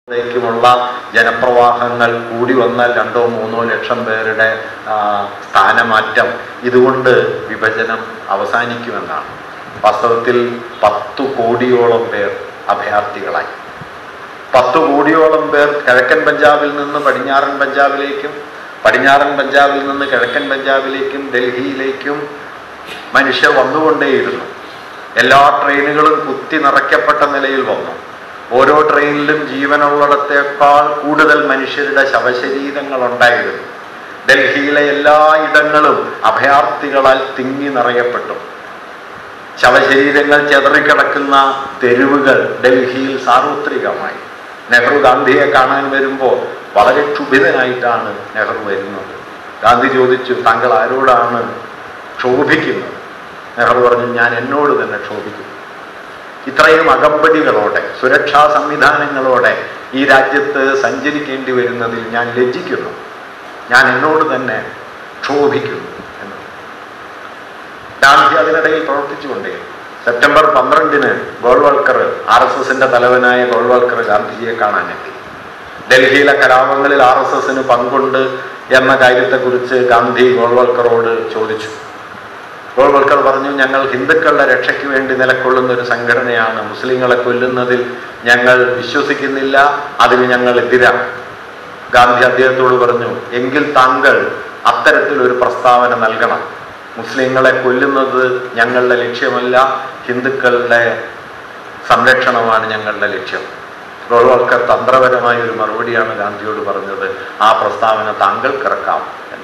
ലേക്കുമുള്ള ജനപ്രവാഹങ്ങൾ കൂടി വന്നാൽ രണ്ടോ മൂന്നോ ലക്ഷം പേരുടെ ആ, സ്ഥാനമാറ്റം ഇതുകൊണ്ട് വിഭജനം അവസാനിക്കുമെന്നാണ് വാസ്തവത്തിൽ പത്തു കോടിയോളം പേർ അഭയാർത്ഥികളായി പത്ത് കോടിയോളം പേർ കിഴക്കൻ പഞ്ചാബിൽ നിന്ന് പടിഞ്ഞാറൻ പഞ്ചാബിലേക്കും പടിഞ്ഞാറൻ പഞ്ചാബിൽ നിന്ന് കിഴക്കൻ പഞ്ചാബിലേക്കും ഡൽഹിയിലേക്കും മനുഷ്യർ വന്നുകൊണ്ടേയിരുന്നു എല്ലാ ട്രെയിനുകളും കുത്തി നിറയ്ക്കപ്പെട്ട നിലയിൽ വന്നു ഓരോ ട്രെയിനിലും ജീവനുള്ളിടത്തേക്കാൾ കൂടുതൽ മനുഷ്യരുടെ ശവശരീരങ്ങൾ ഉണ്ടായിരുന്നു ഡൽഹിയിലെ എല്ലാ ഇടങ്ങളും അഭയാർത്ഥികളാൽ തിങ്ങി നിറയപ്പെട്ടു ശവശരീരങ്ങൾ ചെതറിക്കിടക്കുന്ന തെരുവുകൾ ഡൽഹിയിൽ സാർവത്രികമായി നെഹ്റു ഗാന്ധിയെ കാണാൻ വരുമ്പോൾ വളരെ ക്ഷുഭിതനായിട്ടാണ് നെഹ്റു വരുന്നത് ഗാന്ധി ചോദിച്ചു താങ്കൾ ആരോടാണ് ക്ഷോഭിക്കുന്നത് നെഹ്റു പറഞ്ഞു ഞാൻ എന്നോട് തന്നെ ക്ഷോഭിക്കുന്നു ഇത്രയും അകമ്പടികളോടെ സുരക്ഷാ സംവിധാനങ്ങളോടെ ഈ രാജ്യത്ത് സഞ്ചരിക്കേണ്ടി വരുന്നതിൽ ഞാൻ ലജ്ജിക്കുന്നു ഞാൻ എന്നോട് തന്നെ ക്ഷോഭിക്കുന്നു എന്ന് ഗാന്ധി അതിനിടയിൽ പ്രവർത്തിച്ചുകൊണ്ടേ സെപ്റ്റംബർ പന്ത്രണ്ടിന് ഗോൾവൾക്കർ ആർ എസ് എസിന്റെ തലവനായ ഗോൾവൾക്കർ ഗാന്ധിജിയെ കാണാനെത്തി ഡൽഹിയിലെ കലാപങ്ങളിൽ ആർ എസ് എസിന് പങ്കുണ്ട് എന്ന കാര്യത്തെക്കുറിച്ച് ഗാന്ധി ഗോൾവൾക്കറോട് ചോദിച്ചു ഗോൾവൾക്കർ പറഞ്ഞു ഞങ്ങൾ ഹിന്ദുക്കളുടെ രക്ഷയ്ക്ക് വേണ്ടി നിലകൊള്ളുന്ന ഒരു സംഘടനയാണ് മുസ്ലിങ്ങളെ കൊല്ലുന്നതിൽ ഞങ്ങൾ വിശ്വസിക്കുന്നില്ല അതിന് ഞങ്ങൾ എതിരാണ് ഗാന്ധി അദ്ദേഹത്തോട് പറഞ്ഞു എങ്കിൽ താങ്കൾ അത്തരത്തിലൊരു പ്രസ്താവന നൽകണം മുസ്ലിങ്ങളെ കൊല്ലുന്നത് ഞങ്ങളുടെ ലക്ഷ്യമല്ല ഹിന്ദുക്കളുടെ സംരക്ഷണമാണ് ഞങ്ങളുടെ ലക്ഷ്യം ഗോൾവൾക്കർ തന്ത്രപരമായ ഒരു മറുപടിയാണ് ഗാന്ധിയോട് പറഞ്ഞത് ആ പ്രസ്താവന താങ്കൾക്കിറക്കാം എന്ന്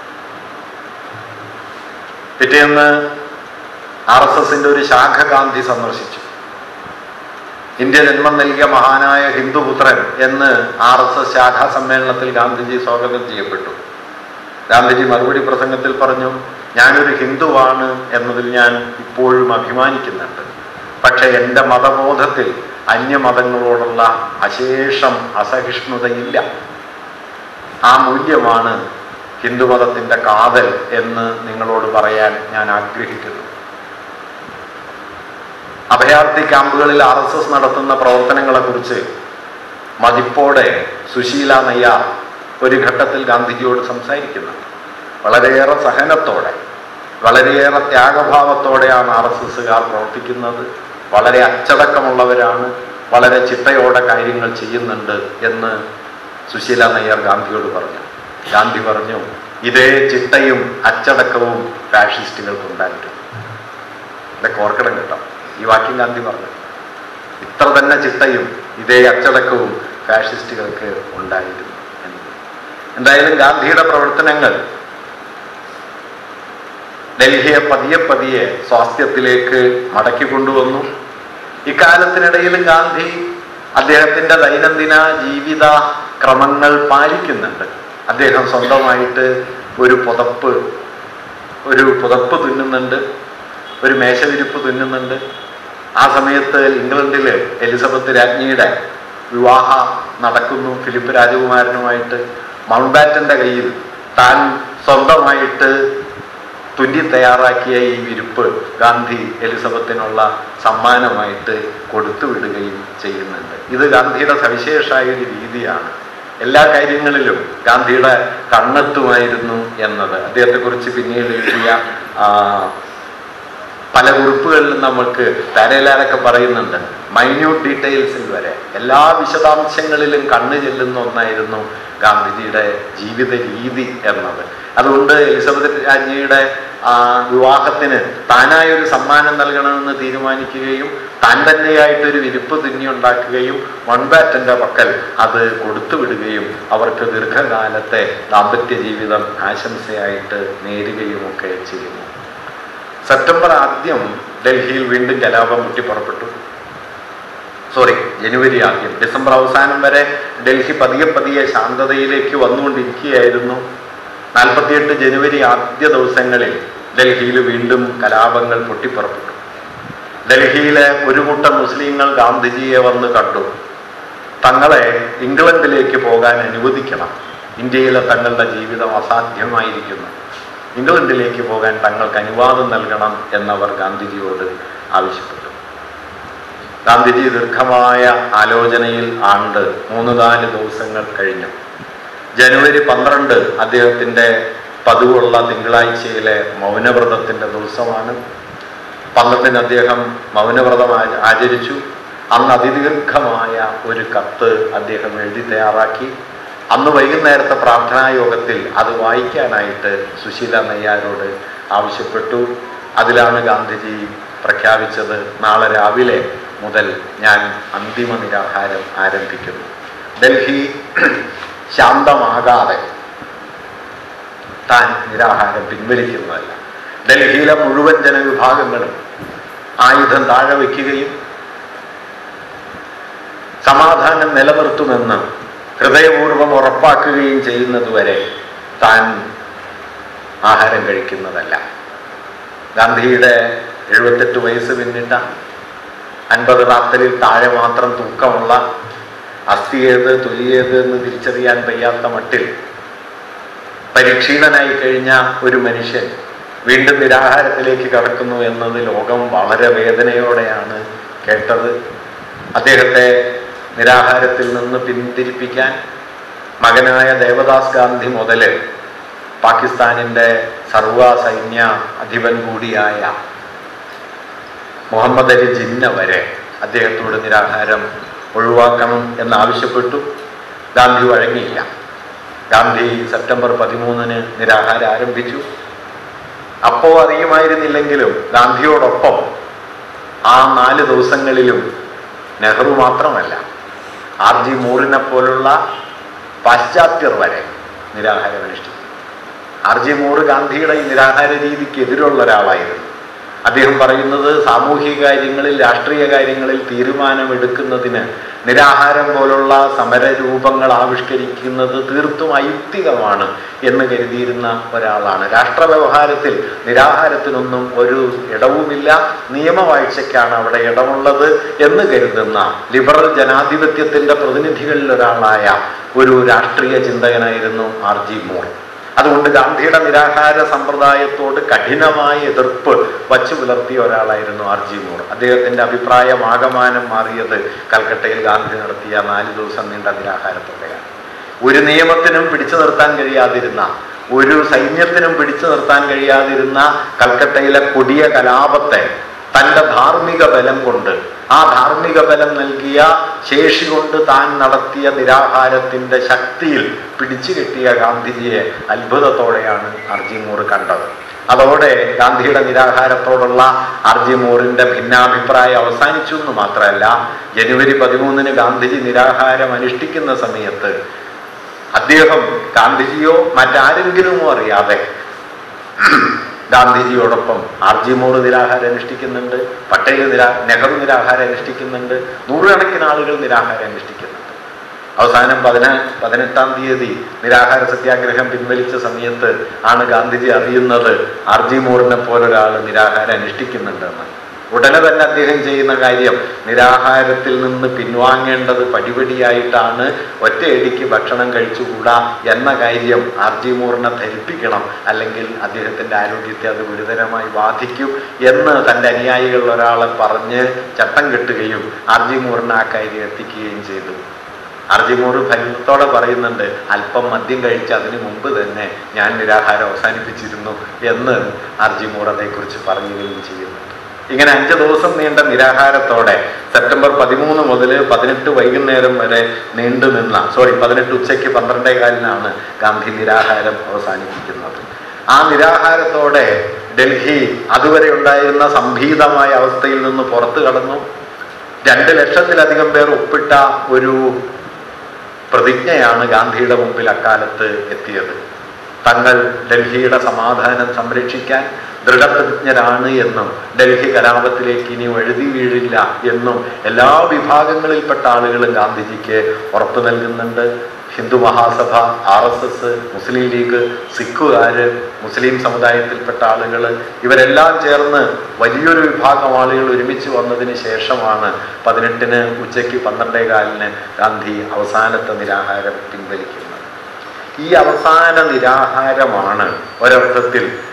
പിറ്റേന്ന് ആർ എസ് എസിന്റെ ഒരു ശാഖ ഗാന്ധി സന്ദർശിച്ചു ഇന്ത്യ ജന്മം നൽകിയ മഹാനായ ഹിന്ദുപുത്രൻ എന്ന് ആർ എസ് എസ് ശാഖാ സമ്മേളനത്തിൽ ഗാന്ധിജി സ്വാഗതം ചെയ്യപ്പെട്ടു ഗാന്ധിജി മറുപടി പ്രസംഗത്തിൽ പറഞ്ഞു ഞാനൊരു ഹിന്ദുവാണ് എന്നതിൽ ഞാൻ ഇപ്പോഴും അഭിമാനിക്കുന്നുണ്ട് പക്ഷെ എൻ്റെ മതബോധത്തിൽ അന്യമതങ്ങളോടുള്ള അശേഷം അസഹിഷ്ണുതയില്ല ആ മൂല്യമാണ് ഹിന്ദുമതത്തിൻ്റെ കാതൽ എന്ന് നിങ്ങളോട് പറയാൻ ഞാൻ ആഗ്രഹിക്കുന്നു അഭയാർത്ഥി ക്യാമ്പുകളിൽ ആർ എസ് എസ് നടത്തുന്ന പ്രവർത്തനങ്ങളെക്കുറിച്ച് മതിപ്പോടെ സുശീല നയ്യാർ ഒരു ഘട്ടത്തിൽ ഗാന്ധിജിയോട് സംസാരിക്കുന്നുണ്ട് വളരെയേറെ സഹനത്തോടെ വളരെയേറെ ത്യാഗഭാവത്തോടെയാണ് ആർ എസ് എസുകാർ പ്രവർത്തിക്കുന്നത് വളരെ അച്ചടക്കമുള്ളവരാണ് വളരെ ചിട്ടയോടെ കാര്യങ്ങൾ ചെയ്യുന്നുണ്ട് എന്ന് സുശീല നയ്യർ ഗാന്ധിയോട് പറഞ്ഞു ഗാന്ധി പറഞ്ഞു ഇതേ ചിട്ടയും അച്ചടക്കവും ഫാഷിസ്റ്റുകൾക്കുണ്ടായിരുന്നു ഇതൊക്കെ ഓർക്കണം കേട്ടോ ഈ വാക്യം ഗാന്ധി പറഞ്ഞു ഇത്ര തന്നെ ചിട്ടയും ഇതേ അച്ചടക്കവും ഫാഷിസ്റ്റുകൾക്ക് ഉണ്ടായിരുന്നു എന്ന് എന്തായാലും ഗാന്ധിയുടെ പ്രവർത്തനങ്ങൾ ഡൽഹിയെ പതിയെ പതിയെ സ്വാസ്ഥ്യത്തിലേക്ക് മടക്കി കൊണ്ടുവന്നു ഇക്കാലത്തിനിടയിലും ഗാന്ധി അദ്ദേഹത്തിന്റെ ദൈനംദിന ജീവിത ക്രമങ്ങൾ പാലിക്കുന്നുണ്ട് അദ്ദേഹം സ്വന്തമായിട്ട് ഒരു പുതപ്പ് ഒരു പുതപ്പ് തുന്നുന്നുണ്ട് ഒരു മേശവിരിപ്പ് തുന്നുന്നുണ്ട് ആ സമയത്ത് ഇംഗ്ലണ്ടിൽ എലിസബത്ത് രാജ്ഞിയുടെ വിവാഹം നടക്കുന്നു ഫിലിപ്പ് രാജകുമാരനുമായിട്ട് മൗണ്ട് ബാറ്റന്റെ കയ്യിൽ താൻ സ്വന്തമായിട്ട് തുന്നി തയ്യാറാക്കിയ ഈ വിരിപ്പ് ഗാന്ധി എലിസബത്തിനുള്ള സമ്മാനമായിട്ട് കൊടുത്തു വിടുകയും ചെയ്യുന്നുണ്ട് ഇത് ഗാന്ധിയുടെ സവിശേഷമായ ഒരു രീതിയാണ് എല്ലാ കാര്യങ്ങളിലും ഗാന്ധിയുടെ കണ്ണെത്തുമായിരുന്നു എന്നത് അദ്ദേഹത്തെക്കുറിച്ച് പിന്നീട് എഴുതിയ ആ, പല കുറിപ്പുകളിലും നമുക്ക് തരയിലാരൊക്കെ പറയുന്നുണ്ട് മൈന്യൂട്ട് ഡീറ്റെയിൽസിൽ വരെ എല്ലാ വിശദാംശങ്ങളിലും കണ്ണു ചെല്ലുന്ന ഒന്നായിരുന്നു ഗാന്ധിജിയുടെ ജീവിത രീതി എന്നത് അതുകൊണ്ട് എലിസബത്ത് രാജ്ഞിയുടെ ആ, വിവാഹത്തിന് താനായൊരു സമ്മാനം നൽകണമെന്ന് തീരുമാനിക്കുകയും താൻ തന്നെയായിട്ടൊരു വിരിപ്പ് തുന്നി ഉണ്ടാക്കുകയും മൺബാറ്റന്റെ പക്കൽ അത് കൊടുത്തുവിടുകയും അവർക്ക് ദീർഘകാലത്തെ ദാമ്പത്യ ജീവിതം ആശംസയായിട്ട് നേരുകയും ഒക്കെ ചെയ്യുന്നു സെപ്റ്റംബർ ആദ്യം ഡൽഹിയിൽ വീണ്ടും കലാപം പൊട്ടിപ്പുറപ്പെട്ടു സോറി ജനുവരി ആദ്യം ഡിസംബർ അവസാനം വരെ ഡൽഹി പതിയെ പതിയെ ശാന്തതയിലേക്ക് വന്നുകൊണ്ടിരിക്കുകയായിരുന്നു നാൽപ്പത്തിയെട്ട് ജനുവരി ആദ്യ ദിവസങ്ങളിൽ ഡൽഹിയിൽ വീണ്ടും കലാപങ്ങൾ പൊട്ടിപ്പുറപ്പെട്ടു ഡൽഹിയിലെ ഒരു കൂട്ടം മുസ്ലിങ്ങൾ ഗാന്ധിജിയെ വന്ന് കണ്ടു തങ്ങളെ ഇംഗ്ലണ്ടിലേക്ക് പോകാൻ അനുവദിക്കണം ഇന്ത്യയിലെ തങ്ങളുടെ ജീവിതം അസാധ്യമായിരിക്കുന്നു ഇംഗ്ലണ്ടിലേക്ക് പോകാൻ തങ്ങൾക്ക് അനുവാദം നൽകണം എന്നവർ ഗാന്ധിജിയോട് ആവശ്യപ്പെട്ടു ഗാന്ധിജി ദീർഘമായ ആലോചനയിൽ ആണ്ട് മൂന്ന് നാല് ദിവസങ്ങൾ കഴിഞ്ഞു ജനുവരി പന്ത്രണ്ട് അദ്ദേഹത്തിൻ്റെ പതിവുള്ള തിങ്കളാഴ്ചയിലെ മൗനവ്രതത്തിൻ്റെ ദിവസമാണ് പന്ത്രണ്ടിന് അദ്ദേഹം മൗനവ്രതം ആ- ആചരിച്ചു അന്ന് അതിദീർഘമായ ഒരു കത്ത് അദ്ദേഹം എഴുതി തയ്യാറാക്കി അന്ന് വൈകുന്നേരത്തെ പ്രാർത്ഥനാ യോഗത്തിൽ അത് വായിക്കാനായിട്ട് സുശീല നെയ്യാരോട് ആവശ്യപ്പെട്ടു അതിലാണ് ഗാന്ധിജി പ്രഖ്യാപിച്ചത് നാളെ രാവിലെ മുതൽ ഞാൻ അന്തിമ നിരാഹാരം ആരംഭിക്കുന്നു ഡൽഹി ശാന്തമാകാതെ താൻ നിരാഹാരം പിൻവലിക്കുന്നതല്ല ഡൽഹിയിലെ മുഴുവൻ ജനവിഭാഗങ്ങളും ആയുധം താഴെ വയ്ക്കുകയും സമാധാനം നിലനിർത്തുമെന്ന് ഹൃദയപൂർവ്വം ഉറപ്പാക്കുകയും ചെയ്യുന്നതുവരെ താൻ ആഹാരം കഴിക്കുന്നതല്ല ഗാന്ധിയുടെ എഴുപത്തെട്ട് വയസ്സ് പിന്നിട്ട അൻപത് റാത്തലിൽ താഴെ മാത്രം തൂക്കമുള്ള അസ്ഥിയേത് തൊലിയേത് എന്ന് തിരിച്ചറിയാൻ വയ്യാത്ത മട്ടിൽ പരിക്ഷീണനായി കഴിഞ്ഞ ഒരു മനുഷ്യൻ വീണ്ടും നിരാഹാരത്തിലേക്ക് കടക്കുന്നു എന്നത് ലോകം വളരെ വേദനയോടെയാണ് കേട്ടത് അദ്ദേഹത്തെ നിരാഹാരത്തിൽ നിന്ന് പിന്തിരിപ്പിക്കാൻ മകനായ ദേവദാസ് ഗാന്ധി മുതൽ പാകിസ്ഥാനിൻ്റെ സർവ സൈന്യ അധിപൻ കൂടിയായ മുഹമ്മദ് അലി ജിന്ന വരെ അദ്ദേഹത്തോട് നിരാഹാരം ഒഴിവാക്കണം എന്നാവശ്യപ്പെട്ടു ഗാന്ധി വഴങ്ങിയില്ല ഗാന്ധി സെപ്റ്റംബർ പതിമൂന്നിന് നിരാഹാരം ആരംഭിച്ചു അപ്പോൾ അറിയുമായിരുന്നില്ലെങ്കിലും ഗാന്ധിയോടൊപ്പം ആ നാല് ദിവസങ്ങളിലും നെഹ്റു മാത്രമല്ല ആർ ജി മൂറിനെ പോലുള്ള പാശ്ചാത്യർ വരെ നിരാഹാരം അനുഷ്ഠിച്ചു ആർ ജി മൂറ് ഗാന്ധിയുടെ ഈ നിരാഹാര രീതിക്ക് എതിരുള്ള ഒരാളായിരുന്നു അദ്ദേഹം പറയുന്നത് സാമൂഹിക കാര്യങ്ങളിൽ രാഷ്ട്രീയ കാര്യങ്ങളിൽ തീരുമാനമെടുക്കുന്നതിന് നിരാഹാരം പോലുള്ള സമരരൂപങ്ങൾ ആവിഷ്കരിക്കുന്നത് തീർത്തും അയുക്തികമാണ് എന്ന് കരുതിയിരുന്ന ഒരാളാണ് രാഷ്ട്രവ്യവഹാരത്തിൽ നിരാഹാരത്തിനൊന്നും ഒരു ഇടവുമില്ല നിയമവാഴ്ചയ്ക്കാണ് അവിടെ ഇടമുള്ളത് എന്ന് കരുതുന്ന ലിബറൽ ജനാധിപത്യത്തിൻ്റെ പ്രതിനിധികളിൽ ഒരാളായ ഒരു രാഷ്ട്രീയ ചിന്തകനായിരുന്നു ആർ ജി മൂർ അതുകൊണ്ട് ഗാന്ധിയുടെ നിരാഹാര സമ്പ്രദായത്തോട് കഠിനമായ എതിർപ്പ് വച്ചു പുലർത്തിയ ഒരാളായിരുന്നു ആർ ജി മൂർ അദ്ദേഹത്തിന്റെ അഭിപ്രായം ആകമാനം മാറിയത് കൽക്കട്ടയിൽ ഗാന്ധി നടത്തിയ നാല് ദിവസം നീണ്ട നിരാഹാരത്തോടെയാണ് ഒരു നിയമത്തിനും പിടിച്ചു നിർത്താൻ കഴിയാതിരുന്ന ഒരു സൈന്യത്തിനും പിടിച്ചു നിർത്താൻ കഴിയാതിരുന്ന കൽക്കട്ടയിലെ കൊടിയ കലാപത്തെ തൻ്റെ ധാർമ്മിക ബലം കൊണ്ട് ആ ധാർമ്മിക ബലം നൽകിയ ശേഷി കൊണ്ട് താൻ നടത്തിയ നിരാഹാരത്തിൻ്റെ ശക്തിയിൽ പിടിച്ചു കെട്ടിയ ഗാന്ധിജിയെ അത്ഭുതത്തോടെയാണ് അർജി മൂർ കണ്ടത് അതോടെ ഗാന്ധിയുടെ നിരാഹാരത്തോടുള്ള അർജി മൂറിന്റെ ഭിന്നാഭിപ്രായം അവസാനിച്ചു എന്ന് മാത്രമല്ല ജനുവരി പതിമൂന്നിന് ഗാന്ധിജി നിരാഹാരം അനുഷ്ഠിക്കുന്ന സമയത്ത് അദ്ദേഹം ഗാന്ധിജിയോ മറ്റാരെങ്കിലുമോ അറിയാതെ ഗാന്ധിജിയോടൊപ്പം ആർ ജി മൂർ നിരാഹാരം അനുഷ്ഠിക്കുന്നുണ്ട് പട്ടേൽ നിരാ നെഹ്റു നിരാഹാരം അനുഷ്ഠിക്കുന്നുണ്ട് നൂറുകണക്കിന് ആളുകൾ നിരാഹാരം അനുഷ്ഠിക്കുന്നുണ്ട് അവസാനം പതിന പതിനെട്ടാം തീയതി നിരാഹാര സത്യാഗ്രഹം പിൻവലിച്ച സമയത്ത് ആണ് ഗാന്ധിജി അറിയുന്നത് ആർ ജി മൂറിനെ പോലൊരാൾ നിരാഹാരം അനുഷ്ഠിക്കുന്നുണ്ടെന്ന് ഉടനെ തന്നെ അദ്ദേഹം ചെയ്യുന്ന കാര്യം നിരാഹാരത്തിൽ നിന്ന് പിൻവാങ്ങേണ്ടത് പടിപടിയായിട്ടാണ് ഒറ്റയടിക്ക് ഭക്ഷണം കഴിച്ചുകൂടാ എന്ന കാര്യം ആർ ജി മൂറിനെ ധരിപ്പിക്കണം അല്ലെങ്കിൽ അദ്ദേഹത്തിൻ്റെ ആരോഗ്യത്തെ അത് ഗുരുതരമായി ബാധിക്കും എന്ന് തൻ്റെ അനുയായികളിൽ ഒരാളെ പറഞ്ഞ് ചട്ടം കെട്ടുകയും ആർ ജി മൂറിനെ ആ കാര്യം എത്തിക്കുകയും ചെയ്തു അർജിമൂർ ഭരണത്തോടെ പറയുന്നുണ്ട് അല്പം മദ്യം കഴിച്ച് അതിനു മുമ്പ് തന്നെ ഞാൻ നിരാഹാരം അവസാനിപ്പിച്ചിരുന്നു എന്ന് അർജിമൂർ അതേക്കുറിച്ച് പറയുകയും ചെയ്യുന്നുണ്ട് ഇങ്ങനെ അഞ്ച് ദിവസം നീണ്ട നിരാഹാരത്തോടെ സെപ്റ്റംബർ പതിമൂന്ന് മുതൽ പതിനെട്ട് വൈകുന്നേരം വരെ നീണ്ടു നിന്ന സോറി പതിനെട്ട് ഉച്ചയ്ക്ക് പന്ത്രണ്ടേ കാലിനാണ് ഗാന്ധി നിരാഹാരം അവസാനിപ്പിക്കുന്നത് ആ നിരാഹാരത്തോടെ ഡൽഹി അതുവരെ ഉണ്ടായിരുന്ന സംഭീതമായ അവസ്ഥയിൽ നിന്ന് പുറത്തു കടന്നു രണ്ട് ലക്ഷത്തിലധികം പേർ ഒപ്പിട്ട ഒരു പ്രതിജ്ഞയാണ് ഗാന്ധിയുടെ മുമ്പിൽ അക്കാലത്ത് എത്തിയത് തങ്ങൾ ഡൽഹിയുടെ സമാധാനം സംരക്ഷിക്കാൻ ദൃഢപ്രതിജ്ഞരാണ് എന്നും ഡൽഹി കലാപത്തിലേക്ക് ഇനി വഴുതി വീഴില്ല എന്നും എല്ലാ വിഭാഗങ്ങളിൽപ്പെട്ട ആളുകളും ഗാന്ധിജിക്ക് ഉറപ്പു നൽകുന്നുണ്ട് Hindu Mahasabha R S S Muslim League സിഖുകാര് മുസ്ലിം സമുദായത്തിൽപ്പെട്ട ആളുകൾ ഇവരെല്ലാം ചേർന്ന് വലിയൊരു വിഭാഗം ആളുകൾ ഒരുമിച്ച് വന്നതിന് ശേഷമാണ് പതിനെട്ടിന് ഉച്ചയ്ക്ക് പന്ത്രണ്ടേ കാലിന് ഗാന്ധി അവസാനത്തെ നിരാഹാരം പിൻവലിക്കുന്നത് ഈ അവസാന നിരാഹാരമാണ് ഒരർത്ഥത്തിൽ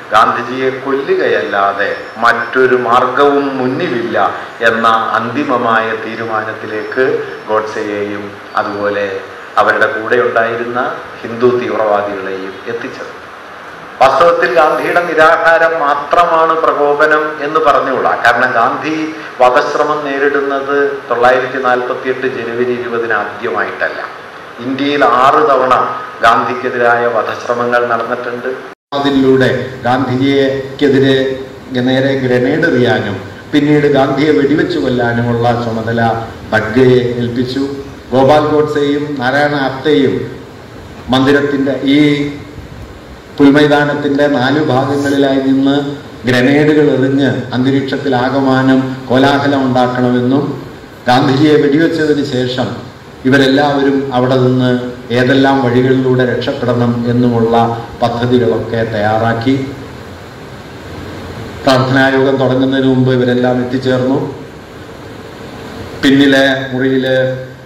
ഗാന്ധിജിയെ കൊല്ലുകയല്ലാതെ മറ്റൊരു മാർഗവും മുന്നിലില്ല എന്ന അന്തിമമായ തീരുമാനത്തിലേക്ക് ഗോഡ്സെയെയും അതുപോലെ അവരുടെ കൂടെ ഉണ്ടായിരുന്ന ഹിന്ദു തീവ്രവാദികളെയും എത്തിച്ചത് വാസ്തവത്തിൽ ഗാന്ധിയുടെ നിരാഹാരം മാത്രമാണ് പ്രകോപനം എന്ന് പറഞ്ഞുകൂടാ കാരണം ഗാന്ധി വധശ്രമം നേരിടുന്നത് തൊള്ളായിരത്തി നാൽപ്പത്തി എട്ട് ജനുവരി ഇരുപതിന് ആദ്യമായിട്ടല്ല ഇന്ത്യയിൽ ആറ് തവണ ഗാന്ധിക്കെതിരായ വധശ്രമങ്ങൾ നടന്നിട്ടുണ്ട് അതിലൂടെ ഗാന്ധിജിയെക്കെതിരെ നേരെ ഗ്രനേഡ് എറിയാനും പിന്നീട് ഗാന്ധിയെ വെടിവെച്ചു കൊല്ലാനുമുള്ള ചുമതല ബഡ്ഗയെ ഏൽപ്പിച്ചു ഗോപാൽ ഗോഡ്സെയും നാരായണ ആപ്തയും മന്ദിരത്തിന്റെ ഈ പുൽമൈതാനത്തിന്റെ നാലു ഭാഗങ്ങളിലായി നിന്ന് ഗ്രനേഡുകൾ എറിഞ്ഞ് അന്തരീക്ഷത്തിൽ ആകമാനം കോലാഹലം ഉണ്ടാക്കണമെന്നും ഗാന്ധിജിയെ വെടിവെച്ചതിന് ശേഷം ഇവരെല്ലാവരും അവിടെ നിന്ന് ഏതെല്ലാം വഴികളിലൂടെ രക്ഷപ്പെടണം എന്നുമുള്ള പദ്ധതികളൊക്കെ തയ്യാറാക്കി പ്രാർത്ഥനായോഗം തുടങ്ങുന്നതിന് മുമ്പ് ഇവരെല്ലാം എത്തിച്ചേർന്നു പിന്നിലെ മുറിയില്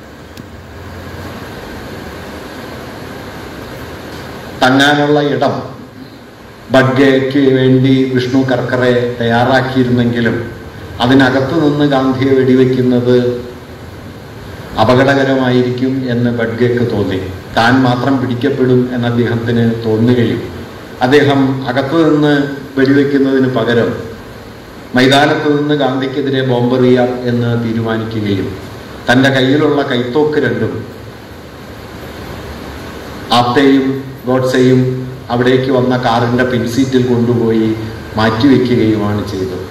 തങ്ങാനുള്ള ഇടം ബഡ്ഗയ്ക്ക് വേണ്ടി വിഷ്ണു കർക്കറെ തയ്യാറാക്കിയിരുന്നെങ്കിലും അതിനകത്തു നിന്ന് ഗാന്ധിയെ വെടിവെക്കുന്നത് അപകടകരമായിരിക്കും എന്ന് ബഡ്ഗയ്ക്ക് തോന്നി താൻ മാത്രം പിടിക്കപ്പെടും എന്ന് അദ്ദേഹത്തിന് തോന്നുകയും അദ്ദേഹം അകത്തു നിന്ന് വെടിവെക്കുന്നതിന് പകരം മൈതാനത്ത് നിന്ന് ഗാന്ധിക്കെതിരെ ബോംബെറിയാം എന്ന് തീരുമാനിക്കുകയും തൻ്റെ കയ്യിലുള്ള കൈത്തോക്ക് രണ്ടും ആപ്തയും ഗോഡ്സെയും അവിടേക്ക് വന്ന കാറിന്റെ പിൻസീറ്റിൽ കൊണ്ടുപോയി മാറ്റിവെക്കുകയുമാണ് ചെയ്തത്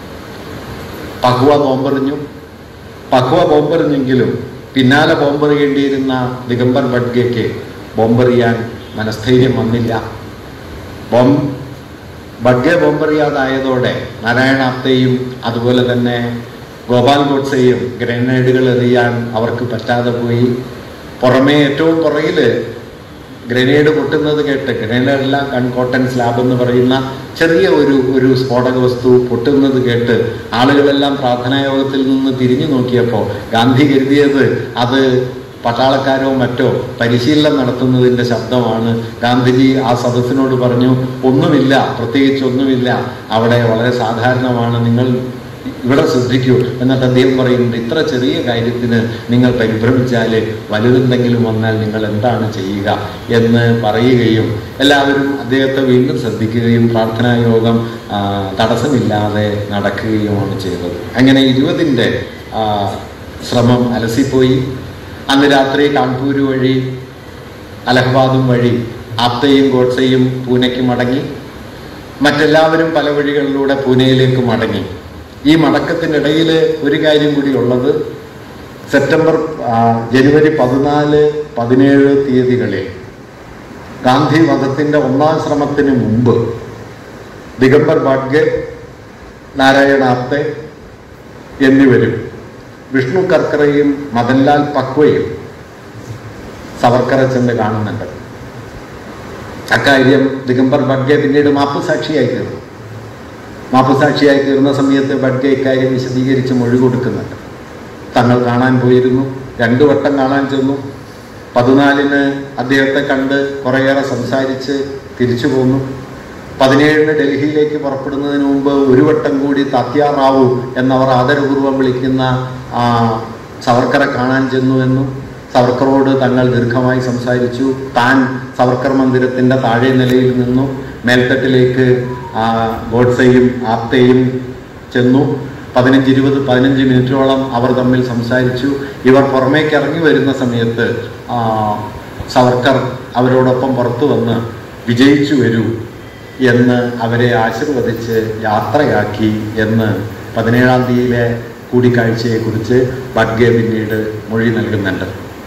പഹുവ ബോംബെറിഞ്ഞു പഹുവ ബോംബെറിഞ്ഞെങ്കിലും പിന്നാലെ ബോംബെറിയേണ്ടിയിരുന്ന ദിഗംബർ ബഡ്ഗയ്ക്ക് ബോംബെറിയാൻ മനസ്ഥൈര്യം വന്നില്ല ബോം ബഡ്ഗെ ബോംബെറിയാതായതോടെ നാരായണാപ്തയും അതുപോലെ തന്നെ ഗോപാൽ ഗോഡ്സെയും ഗ്രനേഡുകൾ എറിയാൻ അവർക്ക് പറ്റാതെ പോയി പുറമേ ഏറ്റവും പുറകില് ഗ്രനേഡ് പൊട്ടുന്നത് കേട്ട് ഗ്രനേഡല്ല കൺകോട്ടൺ സ്ലാബ് എന്ന് പറയുന്ന ചെറിയ ഒരു ഒരു സ്ഫോടക വസ്തു പൊട്ടുന്നത് കേട്ട് ആളുകളെല്ലാം പ്രാർത്ഥനായോഗത്തിൽ നിന്ന് തിരിഞ്ഞു നോക്കിയപ്പോൾ ഗാന്ധി കരുതിയത് അത് പട്ടാളക്കാരോ മറ്റോ പരിശീലനം നടത്തുന്നതിൻ്റെ ശബ്ദമാണ് ഗാന്ധിജി ആ സദസ്സിനോട് പറഞ്ഞു ഒന്നുമില്ല പ്രത്യേകിച്ച് ഒന്നുമില്ല അവിടെ വളരെ സാധാരണമാണ് നിങ്ങൾ ഇവിടെ ശ്രദ്ധിക്കൂ എന്നിട്ട് അദ്ദേഹം പറയുന്നുണ്ട് ഇത്ര ചെറിയ കാര്യത്തിന് നിങ്ങൾ പരിഭ്രമിച്ചാൽ വലുതെന്തെങ്കിലും വന്നാൽ നിങ്ങൾ എന്താണ് ചെയ്യുക എന്ന് പറയുകയും എല്ലാവരും അദ്ദേഹത്തെ വീണ്ടും ശ്രദ്ധിക്കുകയും പ്രാർത്ഥനാ യോഗം ആ, തടസ്സമില്ലാതെ നടക്കുകയുമാണ് ചെയ്തത് അങ്ങനെ ഇരുപതിൻ്റെ ശ്രമം അലസിപ്പോയി അന്ന് രാത്രി കാൺപൂര് വഴി അലഹബാദും വഴി ആപ്തയും ഗോഡ്സയും പൂനെക്ക് മടങ്ങി മറ്റെല്ലാവരും പല വഴികളിലൂടെ പൂനെയിലേക്ക് മടങ്ങി ഈ മടക്കത്തിനിടയിൽ ഒരു കാര്യം കൂടി ഉള്ളത് സെപ്റ്റംബർ ആ, ജനുവരി പതിനാല് പതിനേഴ് തീയതികളിൽ ഗാന്ധി വധത്തിന്റെ ഒന്നാം ശ്രമത്തിന് മുമ്പ് ദിഗംബർ ബാഡ്ഗെ നാരായണ ആപ്തെ എന്നിവരും വിഷ്ണു കർക്കറയും മദൻലാൽ പക്വയും സവർക്കറെ ചെന്ന് കാണുന്നുണ്ട് അക്കാര്യം ദിഗംബർ ബഡ്ഗെ പിന്നീട് മാപ്പുസാക്ഷിയായി തീർന്നു മാപ്പുസാക്ഷിയായി തീർന്ന സമയത്ത് ബഡ്ഗെ ഇക്കാര്യം വിശദീകരിച്ച് മൊഴി കൊടുക്കുന്നുണ്ട് തങ്ങൾ കാണാൻ പോയിരുന്നു രണ്ടു വട്ടം കാണാൻ ചെന്നു പതിനാലിന് അദ്ദേഹത്തെ കണ്ട് കുറേയേറെ സംസാരിച്ച് തിരിച്ചു പോന്നു പതിനേഴിന് ഡൽഹിയിലേക്ക് പുറപ്പെടുന്നതിന് മുമ്പ് ഒരു വട്ടം കൂടി താത്യാ റാവു എന്നവർ ആദരപൂർവ്വം വിളിക്കുന്ന ആ, സവർക്കറെ കാണാൻ ചെന്നു എന്നും സവർക്കറോട് തങ്ങൾ ദീർഘമായി സംസാരിച്ചു താൻ സവർക്കർ മന്ദിരത്തിന്റെ താഴെ നിലയിൽ നിന്നു മേൽത്തട്ടിലേക്ക് ആ, ഗോഡ്സെയും ആപ്തയും ചെന്നു പതിനഞ്ച് ഇരുപത് പതിനഞ്ച് മിനിറ്റോളം അവർ തമ്മിൽ സംസാരിച്ചു ഇവർ പുറമേക്ക് ഇറങ്ങി വരുന്ന സമയത്ത് ആ, സവർക്കർ അവരോടൊപ്പം പുറത്തു വന്ന് വിജയിച്ചു വരൂ എന്ന് അവരെ ആശീർവദിച്ച് യാത്രയാക്കി എന്ന് പതിനേഴാം തീയതിയിലെ കൂടിക്കാഴ്ചയെക്കുറിച്ച് ബഡ്ഗെ പിന്നീട് മൊഴി നൽകുന്നുണ്ട്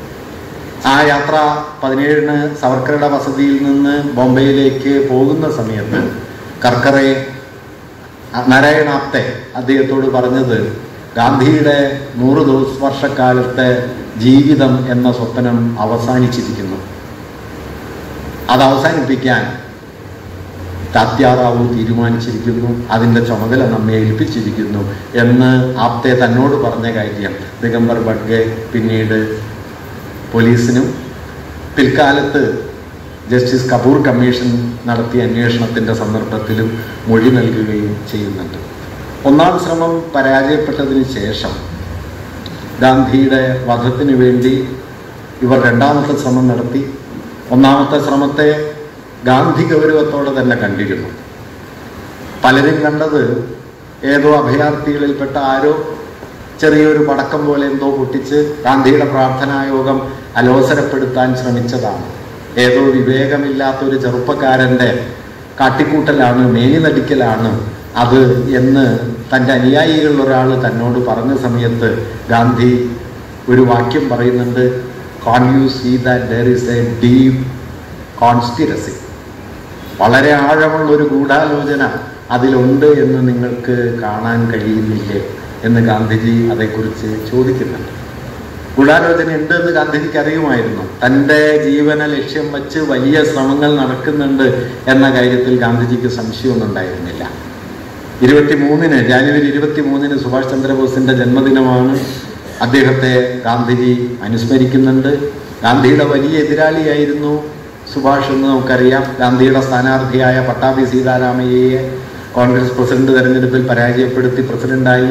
ആ യാത്ര പതിനേഴിന് സവർക്കറുടെ വസതിയിൽ നിന്ന് ബോംബെയിലേക്ക് പോകുന്ന സമയത്ത് കർക്കറെ നാരായണാപ്തെ അദ്ദേഹത്തോട് പറഞ്ഞത് ഗാന്ധിയുടെ നൂറ് ദിവസ വർഷക്കാലത്തെ ജീവിതം എന്ന സ്വപ്നം അവസാനിച്ചിരിക്കുന്നു അത് അവസാനിപ്പിക്കാൻ താത്യാറാവു തീരുമാനിച്ചിരിക്കുന്നു അതിൻ്റെ ചുമതല നമ്മെ ഏൽപ്പിച്ചിരിക്കുന്നു എന്ന് ആപ്തെ തന്നോട് പറഞ്ഞ കാര്യം ദിഗംബർ ബഡ്ഗെ പിന്നീട് പോലീസിനും പിൽക്കാലത്ത് ജസ്റ്റിസ് കപൂർ കമ്മീഷൻ നടത്തിയ അന്വേഷണത്തിൻ്റെ സന്ദർഭത്തിലും മൊഴി നൽകുകയും ചെയ്യുന്നുണ്ട് ഒന്നാം ശ്രമം പരാജയപ്പെട്ടതിന് ശേഷം ഗാന്ധിയുടെ വധത്തിന് വേണ്ടി ഇവർ രണ്ടാമത്തെ ശ്രമം നടത്തി ഒന്നാമത്തെ ശ്രമത്തെ ഗാന്ധി ഗൗരവത്തോടെ തന്നെ കണ്ടിരുന്നു പലരും കണ്ടത് ഏതോ അഭയാർത്ഥികളിൽപ്പെട്ട ആരോ ചെറിയൊരു പടക്കം പോലെ എന്തോ പൊട്ടിച്ച് ഗാന്ധിയുടെ പ്രാർത്ഥനായോഗം അലോസരപ്പെടുത്താൻ ശ്രമിച്ചതാണ് ഏതോ വിവേകമില്ലാത്ത ഒരു ചെറുപ്പക്കാരൻ്റെ കാട്ടിക്കൂട്ടലാണ് മേനി നടിക്കലാണ് അത് എന്ന് തൻ്റെ അനുയായികളിൽ ഒരാൾ തന്നോട് പറഞ്ഞ സമയത്ത് ഗാന്ധി ഒരു വാക്യം പറയുന്നുണ്ട് can you see that there is a deep conspiracy വളരെ ആഴമുള്ള ഒരു ഗൂഢാലോചന അതിലുണ്ട് എന്ന് നിങ്ങൾക്ക് കാണാൻ കഴിയുന്നില്ലേ എന്ന് ഗാന്ധിജി അതേക്കുറിച്ച് ചോദിക്കുന്നുണ്ട് ഗൂഢാലോചന ഉണ്ട് എന്ന് ഗാന്ധിജിക്ക് അറിയുമായിരുന്നു തൻ്റെ ജീവന ലക്ഷ്യം വച്ച് വലിയ ശ്രമങ്ങൾ നടക്കുന്നുണ്ട് എന്ന കാര്യത്തിൽ ഗാന്ധിജിക്ക് സംശയമൊന്നും ഉണ്ടായിരുന്നില്ല ഇരുപത്തി മൂന്നിന് ജാനുവരി ഇരുപത്തി മൂന്നിന് സുഭാഷ് ചന്ദ്രബോസിന്റെ ജന്മദിനമാണ് അദ്ദേഹത്തെ ഗാന്ധിജി അനുസ്മരിക്കുന്നുണ്ട് ഗാന്ധിയുടെ വലിയ എതിരാളിയായിരുന്നു സുഭാഷ് എന്ന് നമുക്കറിയാം ഗാന്ധിയുടെ സ്ഥാനാർത്ഥിയായ പട്ടാഭി സീതാരാമയ്യയെ കോൺഗ്രസ് പ്രസിഡന്റ് തെരഞ്ഞെടുപ്പിൽ പരാജയപ്പെടുത്തി പ്രസിഡന്റായി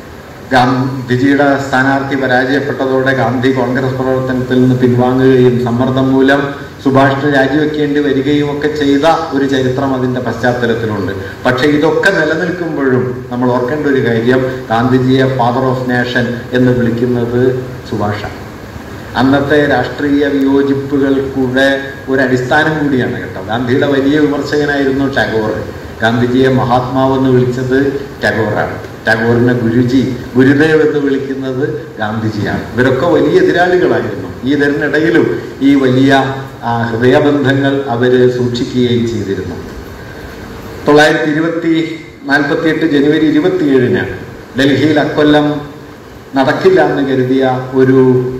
ഗാന്ധിജിയുടെ സ്ഥാനാർത്ഥി പരാജയപ്പെട്ടതോടെ ഗാന്ധി കോൺഗ്രസ് പ്രവർത്തനത്തിൽ നിന്ന് പിൻവാങ്ങുകയും സമ്മർദ്ദം മൂലം സുഭാഷിന് രാജിവെക്കേണ്ടി വരികയും ഒക്കെ ചെയ്ത ഒരു ചരിത്രം അതിന്റെ പശ്ചാത്തലത്തിലുണ്ട് പക്ഷെ ഇതൊക്കെ നിലനിൽക്കുമ്പോഴും നമ്മൾ ഓർക്കേണ്ട ഒരു കാര്യം ഗാന്ധിജിയെ ഫാദർ ഓഫ് നേഷൻ എന്ന് വിളിക്കുന്നത് സുഭാഷാണ് അന്നത്തെ രാഷ്ട്രീയ വിയോജിപ്പുകൾക്കൂടെ ഒരു അടിസ്ഥാനം കൂടിയാണ് കേട്ടോ ഗാന്ധിയുടെ വലിയ വിമർശകനായിരുന്നു ടാഗോർ ഗാന്ധിജിയെ മഹാത്മാവ് എന്ന് വിളിച്ചത് ടാഗോറാണ് ടാഗോറിനെ ഗുരുജി ഗുരുദേവ് എന്ന് വിളിക്കുന്നത് ഗാന്ധിജിയാണ് ഇവരൊക്കെ വലിയ എതിരാളികളായിരുന്നു ഈ ഇതിനിടയിലും ഈ വലിയ ആ, ഹൃദയബന്ധങ്ങൾ അവർ സൂക്ഷിക്കുകയും ചെയ്തിരുന്നു തൊള്ളായിരത്തി ഇരുപത്തി നാൽപ്പത്തി എട്ട് ജനുവരി ഇരുപത്തിയേഴിന് ഡൽഹിയിൽ അക്കൊല്ലം നടക്കില്ല എന്ന് കരുതിയ ഒരു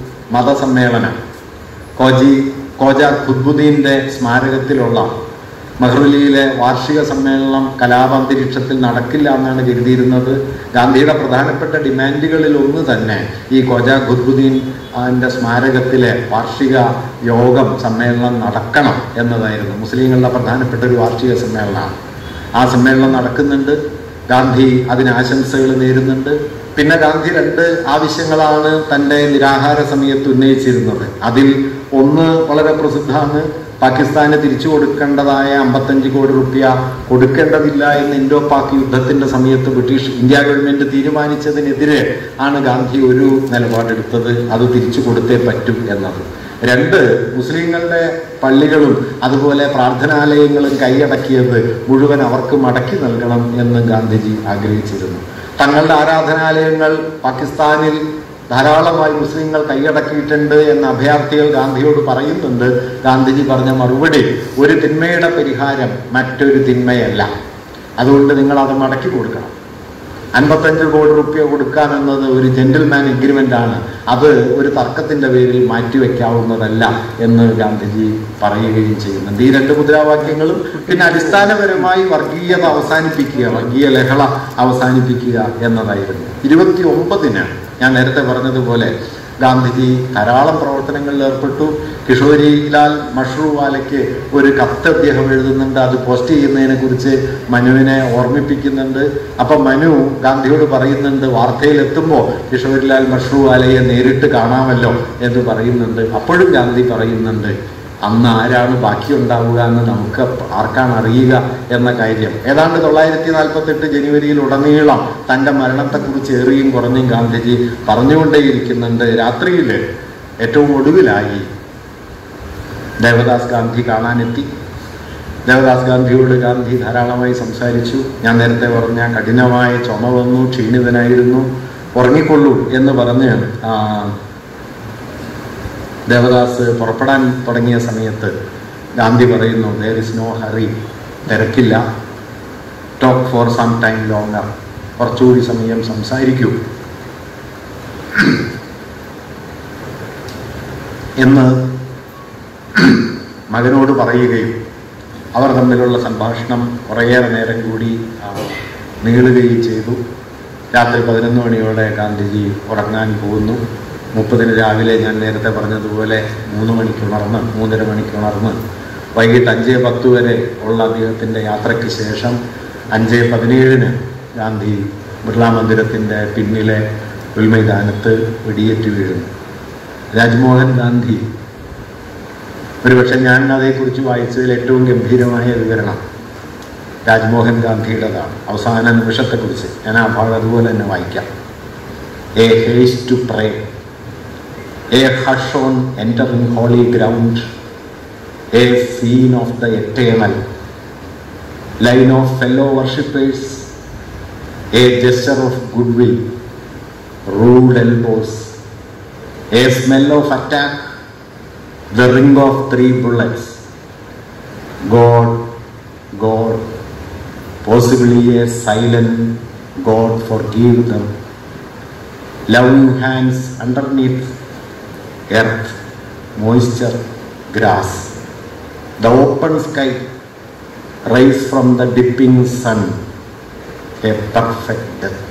മതസമ്മേളനം കോജി കോജ ഖുദ്ബുദ്ദീന്റെ സ്മാരകത്തിലുള്ള മഹ്റുലിയിലെ വാർഷിക സമ്മേളനം കലാപാന്തരീക്ഷത്തിൽ നടക്കില്ല എന്നാണ് കരുതിയിരുന്നത് ഗാന്ധിയുടെ പ്രധാനപ്പെട്ട ഡിമാൻഡുകളിൽ ഒന്ന് തന്നെ ഈ കോജ ഖുദ്ബുദ്ദീൻ അതിൻ്റെ സ്മാരകത്തിലെ വാർഷിക യോഗം സമ്മേളനം നടക്കണം എന്നതായിരുന്നു മുസ്ലിങ്ങളുടെ പ്രധാനപ്പെട്ട ഒരു വാർഷിക സമ്മേളനമാണ് ആ സമ്മേളനം നടക്കുന്നുണ്ട് ഗാന്ധി അതിന് ആശംസകൾ നേരുന്നുണ്ട് പിന്നെ ഗാന്ധി രണ്ട് ആവശ്യങ്ങളാണ് തൻ്റെ നിരാഹാര സമയത്ത് ഉന്നയിച്ചിരുന്നത് അതിൽ ഒന്ന് വളരെ പ്രസിദ്ധമാണ് പാകിസ്ഥാന് തിരിച്ചു കൊടുക്കേണ്ടതായ അമ്പത്തഞ്ച് കോടി റുപ്യ കൊടുക്കേണ്ടതില്ല എന്ന് ഇൻഡോ പാക് യുദ്ധത്തിന്റെ സമയത്ത് ബ്രിട്ടീഷ് ഇന്ത്യ ഗവൺമെന്റ് തീരുമാനിച്ചതിനെതിരെ ആണ് ഗാന്ധി ഒരു നിലപാടെടുത്തത് അത് തിരിച്ചു കൊടുത്തേ പറ്റൂ എന്നത് രണ്ട് മുസ്ലിങ്ങളുടെ പള്ളികളും അതുപോലെ പ്രാർത്ഥനാലയങ്ങളും കൈയടക്കിയത് മുഴുവൻ അവർക്ക് മടക്കി നൽകണം എന്ന് ഗാന്ധിജി ആഗ്രഹിച്ചിരുന്നു തങ്ങളുടെ ആരാധനാലയങ്ങൾ പാകിസ്ഥാനിൽ ധാരാളമായി മുസ്ലിങ്ങൾ കൈയടക്കിയിട്ടുണ്ട് എന്ന് അഭയാർത്ഥികൾ ഗാന്ധിയോട് പറയുന്നുണ്ട് ഗാന്ധിജി പറഞ്ഞ മറുപടി ഒരു തിന്മയുടെ പരിഹാരം മറ്റൊരു തിന്മയല്ല അതുകൊണ്ട് നിങ്ങൾ അത് മടക്കി കൊടുക്കണം അൻപത്തഞ്ച് കോടി റുപ്യ കൊടുക്കാമെന്നത് ഒരു ജെന്റിൽമാൻ എഗ്രിമെന്റ് ആണ് അത് ഒരു തർക്കത്തിന്റെ പേരിൽ മാറ്റിവെക്കാവുന്നതല്ല എന്ന് ഗാന്ധിജി പറയുകയും ചെയ്യുന്നുണ്ട് ഈ രണ്ട് മുദ്രാവാക്യങ്ങളും പിന്നെ അടിസ്ഥാനപരമായി വർഗീയത അവസാനിപ്പിക്കുക വർഗീയ ലഹള അവസാനിപ്പിക്കുക എന്നതായിരുന്നു ഇരുപത്തി ഒമ്പതിന് ഞാൻ നേരത്തെ പറഞ്ഞതുപോലെ ഗാന്ധിജി ധാരാളം പ്രവർത്തനങ്ങളിൽ ഏർപ്പെട്ടു കിഷോരിലാൽ മഷ്റൂവാലയ്ക്ക് ഒരു കത്ത് അദ്ദേഹം എഴുതുന്നുണ്ട് അത് പോസ്റ്റ് ചെയ്യുന്നതിനെ കുറിച്ച് മനുവിനെ ഓർമ്മിപ്പിക്കുന്നുണ്ട് അപ്പൊ മനു ഗാന്ധിയോട് പറയുന്നുണ്ട് വാർത്തയിൽ എത്തുമ്പോൾ കിഷോരിലാൽ മഷ്റൂവാലയെ നേരിട്ട് കാണാമല്ലോ എന്ന് പറയുന്നുണ്ട് അപ്പോഴും ഗാന്ധി പറയുന്നുണ്ട് അന്ന് ആരാണ് ബാക്കിയുണ്ടാവുക എന്ന് നമുക്ക് ആർക്കാണ് അറിയുക എന്ന കാര്യം ഏതാണ്ട് തൊള്ളായിരത്തി നാൽപ്പത്തെട്ട് ജനുവരിയിൽ ഉടനീളം തൻ്റെ മരണത്തെക്കുറിച്ച് ഏറിയും കുറഞ്ഞും ഗാന്ധിജി പറഞ്ഞുകൊണ്ടേയിരിക്കുന്നുണ്ട് രാത്രിയിൽ ഏറ്റവും ഒടുവിലായി ദേവദാസ് ഗാന്ധി കാണാനെത്തി ദേവദാസ് ഗാന്ധിയോട് ഗാന്ധി ധാരാളമായി സംസാരിച്ചു ഞാൻ നേരത്തെ പറഞ്ഞ കഠിനമായ ചുമ വന്നു ക്ഷീണിതനായിരുന്നു ഉറങ്ങിക്കൊള്ളൂ എന്ന് പറഞ്ഞ് ആ, ദേവദാസ് പുറപ്പെടാൻ തുടങ്ങിയ സമയത്ത് ഗാന്ധി പറയുന്നു ദർ ഇസ് നോ ഹറി തിരക്കില്ല talk for some time longer കുറച്ചുകൂടി സമയം സംസാരിക്കൂ എന്ന് മകനോട് പറയുകയും അവർ തമ്മിലുള്ള സംഭാഷണം കുറേയേറെ നേരം കൂടി ആ, നീളുകയും ചെയ്തു രാത്രി പതിനൊന്ന് മണിയോടെ ഗാന്ധിജി ഉറങ്ങാൻ പോകുന്നു മുപ്പതിന് രാവിലെ ഞാൻ നേരത്തെ പറഞ്ഞതുപോലെ മൂന്ന് മണിക്ക് ഉണർന്ന് മൂന്നര മണിക്ക് ഉണർന്ന് വൈകിട്ട് അഞ്ച് പത്ത് വരെ ഉള്ള അദ്ദേഹത്തിൻ്റെ യാത്രയ്ക്ക് ശേഷം അഞ്ച് പതിനേഴിന് ഗാന്ധി ബിർള മന്ദിരത്തിൻ്റെ പിന്നിലെ ഉൾമൈതാനത്ത് വെടിയേറ്റ് വീഴുന്നു രാജ്മോഹൻ ഗാന്ധി ഒരുപക്ഷെ ഞാൻ അതേക്കുറിച്ച് വായിച്ചതിൽ ഏറ്റവും ഗംഭീരമായ വിവരണം രാജ്മോഹൻ ഗാന്ധിയുടേതാണ് അവസാന നിമിഷത്തെക്കുറിച്ച് ഞാൻ ആ ഭാഗം അതുപോലെ തന്നെ വായിക്കാം a haste to pray a hush on entering holy ground a scene of the eternal line of fellow worshippers a gesture of good will rude elbows a smell of attack the ring of three bullets. God, God, possibly a silent God forgive them. Loving hands underneath earth, moisture, grass. The open sky, rays from the dipping sun, a perfect death.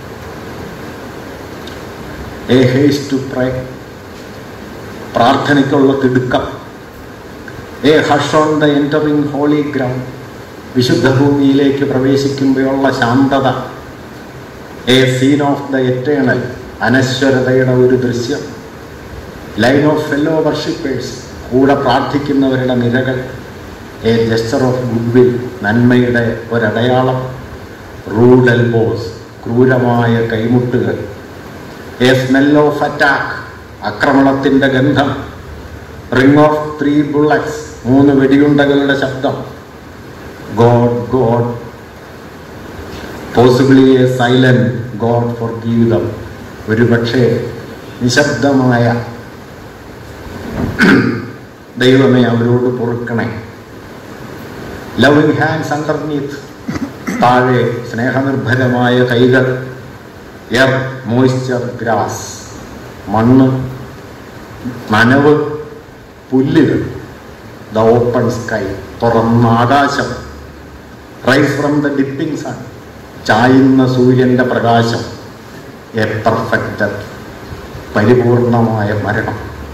A haste to pray. പ്രാർത്ഥനയ്ക്കുള്ള തിടുക്കം a hush on the entering holy ground വിശുദ്ധ ഭൂമിയിലേക്ക് പ്രവേശിക്കുമ്പോഴുള്ള ശാന്തത a scene of the eternal അനശ്വരതയുടെ ഒരു ദൃശ്യം line of fellow worshippers കൂടെ പ്രാർത്ഥിക്കുന്നവരുടെ നിരകൾ a gesture of good will നന്മയുടെ ഒരടയാളം റൂഡ് എൽബോസ് ക്രൂരമായ കൈമുട്ടുകൾ എ സ്മെൽ ഓഫ് അറ്റാക്ക് ആക്രമണത്തിന്റെ ഗന്ധം റിംഗ് ഓഫ് ത്രീ ബുള്ളറ്റ്സ് മൂന്ന് വെടിയുണ്ടകളുടെ ശബ്ദം God God possibly a silent God for ഗീതം ഒരുപക്ഷെ നിശബ്ദമായ ദൈവമേ അവരോട് പൊറുക്കണേ ലവിങ് ഹാൻഡ്സ് അണ്ടർനീത്ത് താഴെ സ്നേഹനിർഭരമായ കൈകൾ എർ മോയ്സ്ചർ ഗ്രാസ് മണ്ണ് നനവ് പുല്ലുകൾ ദ ഓപ്പൺ സ്കൈ തുറന്ന ആകാശം rise from the dipping sun ചായുന്ന സൂര്യന്റെ പ്രകാശം എ പെർഫെക്റ്റ് പരിപൂർണമായ മരണം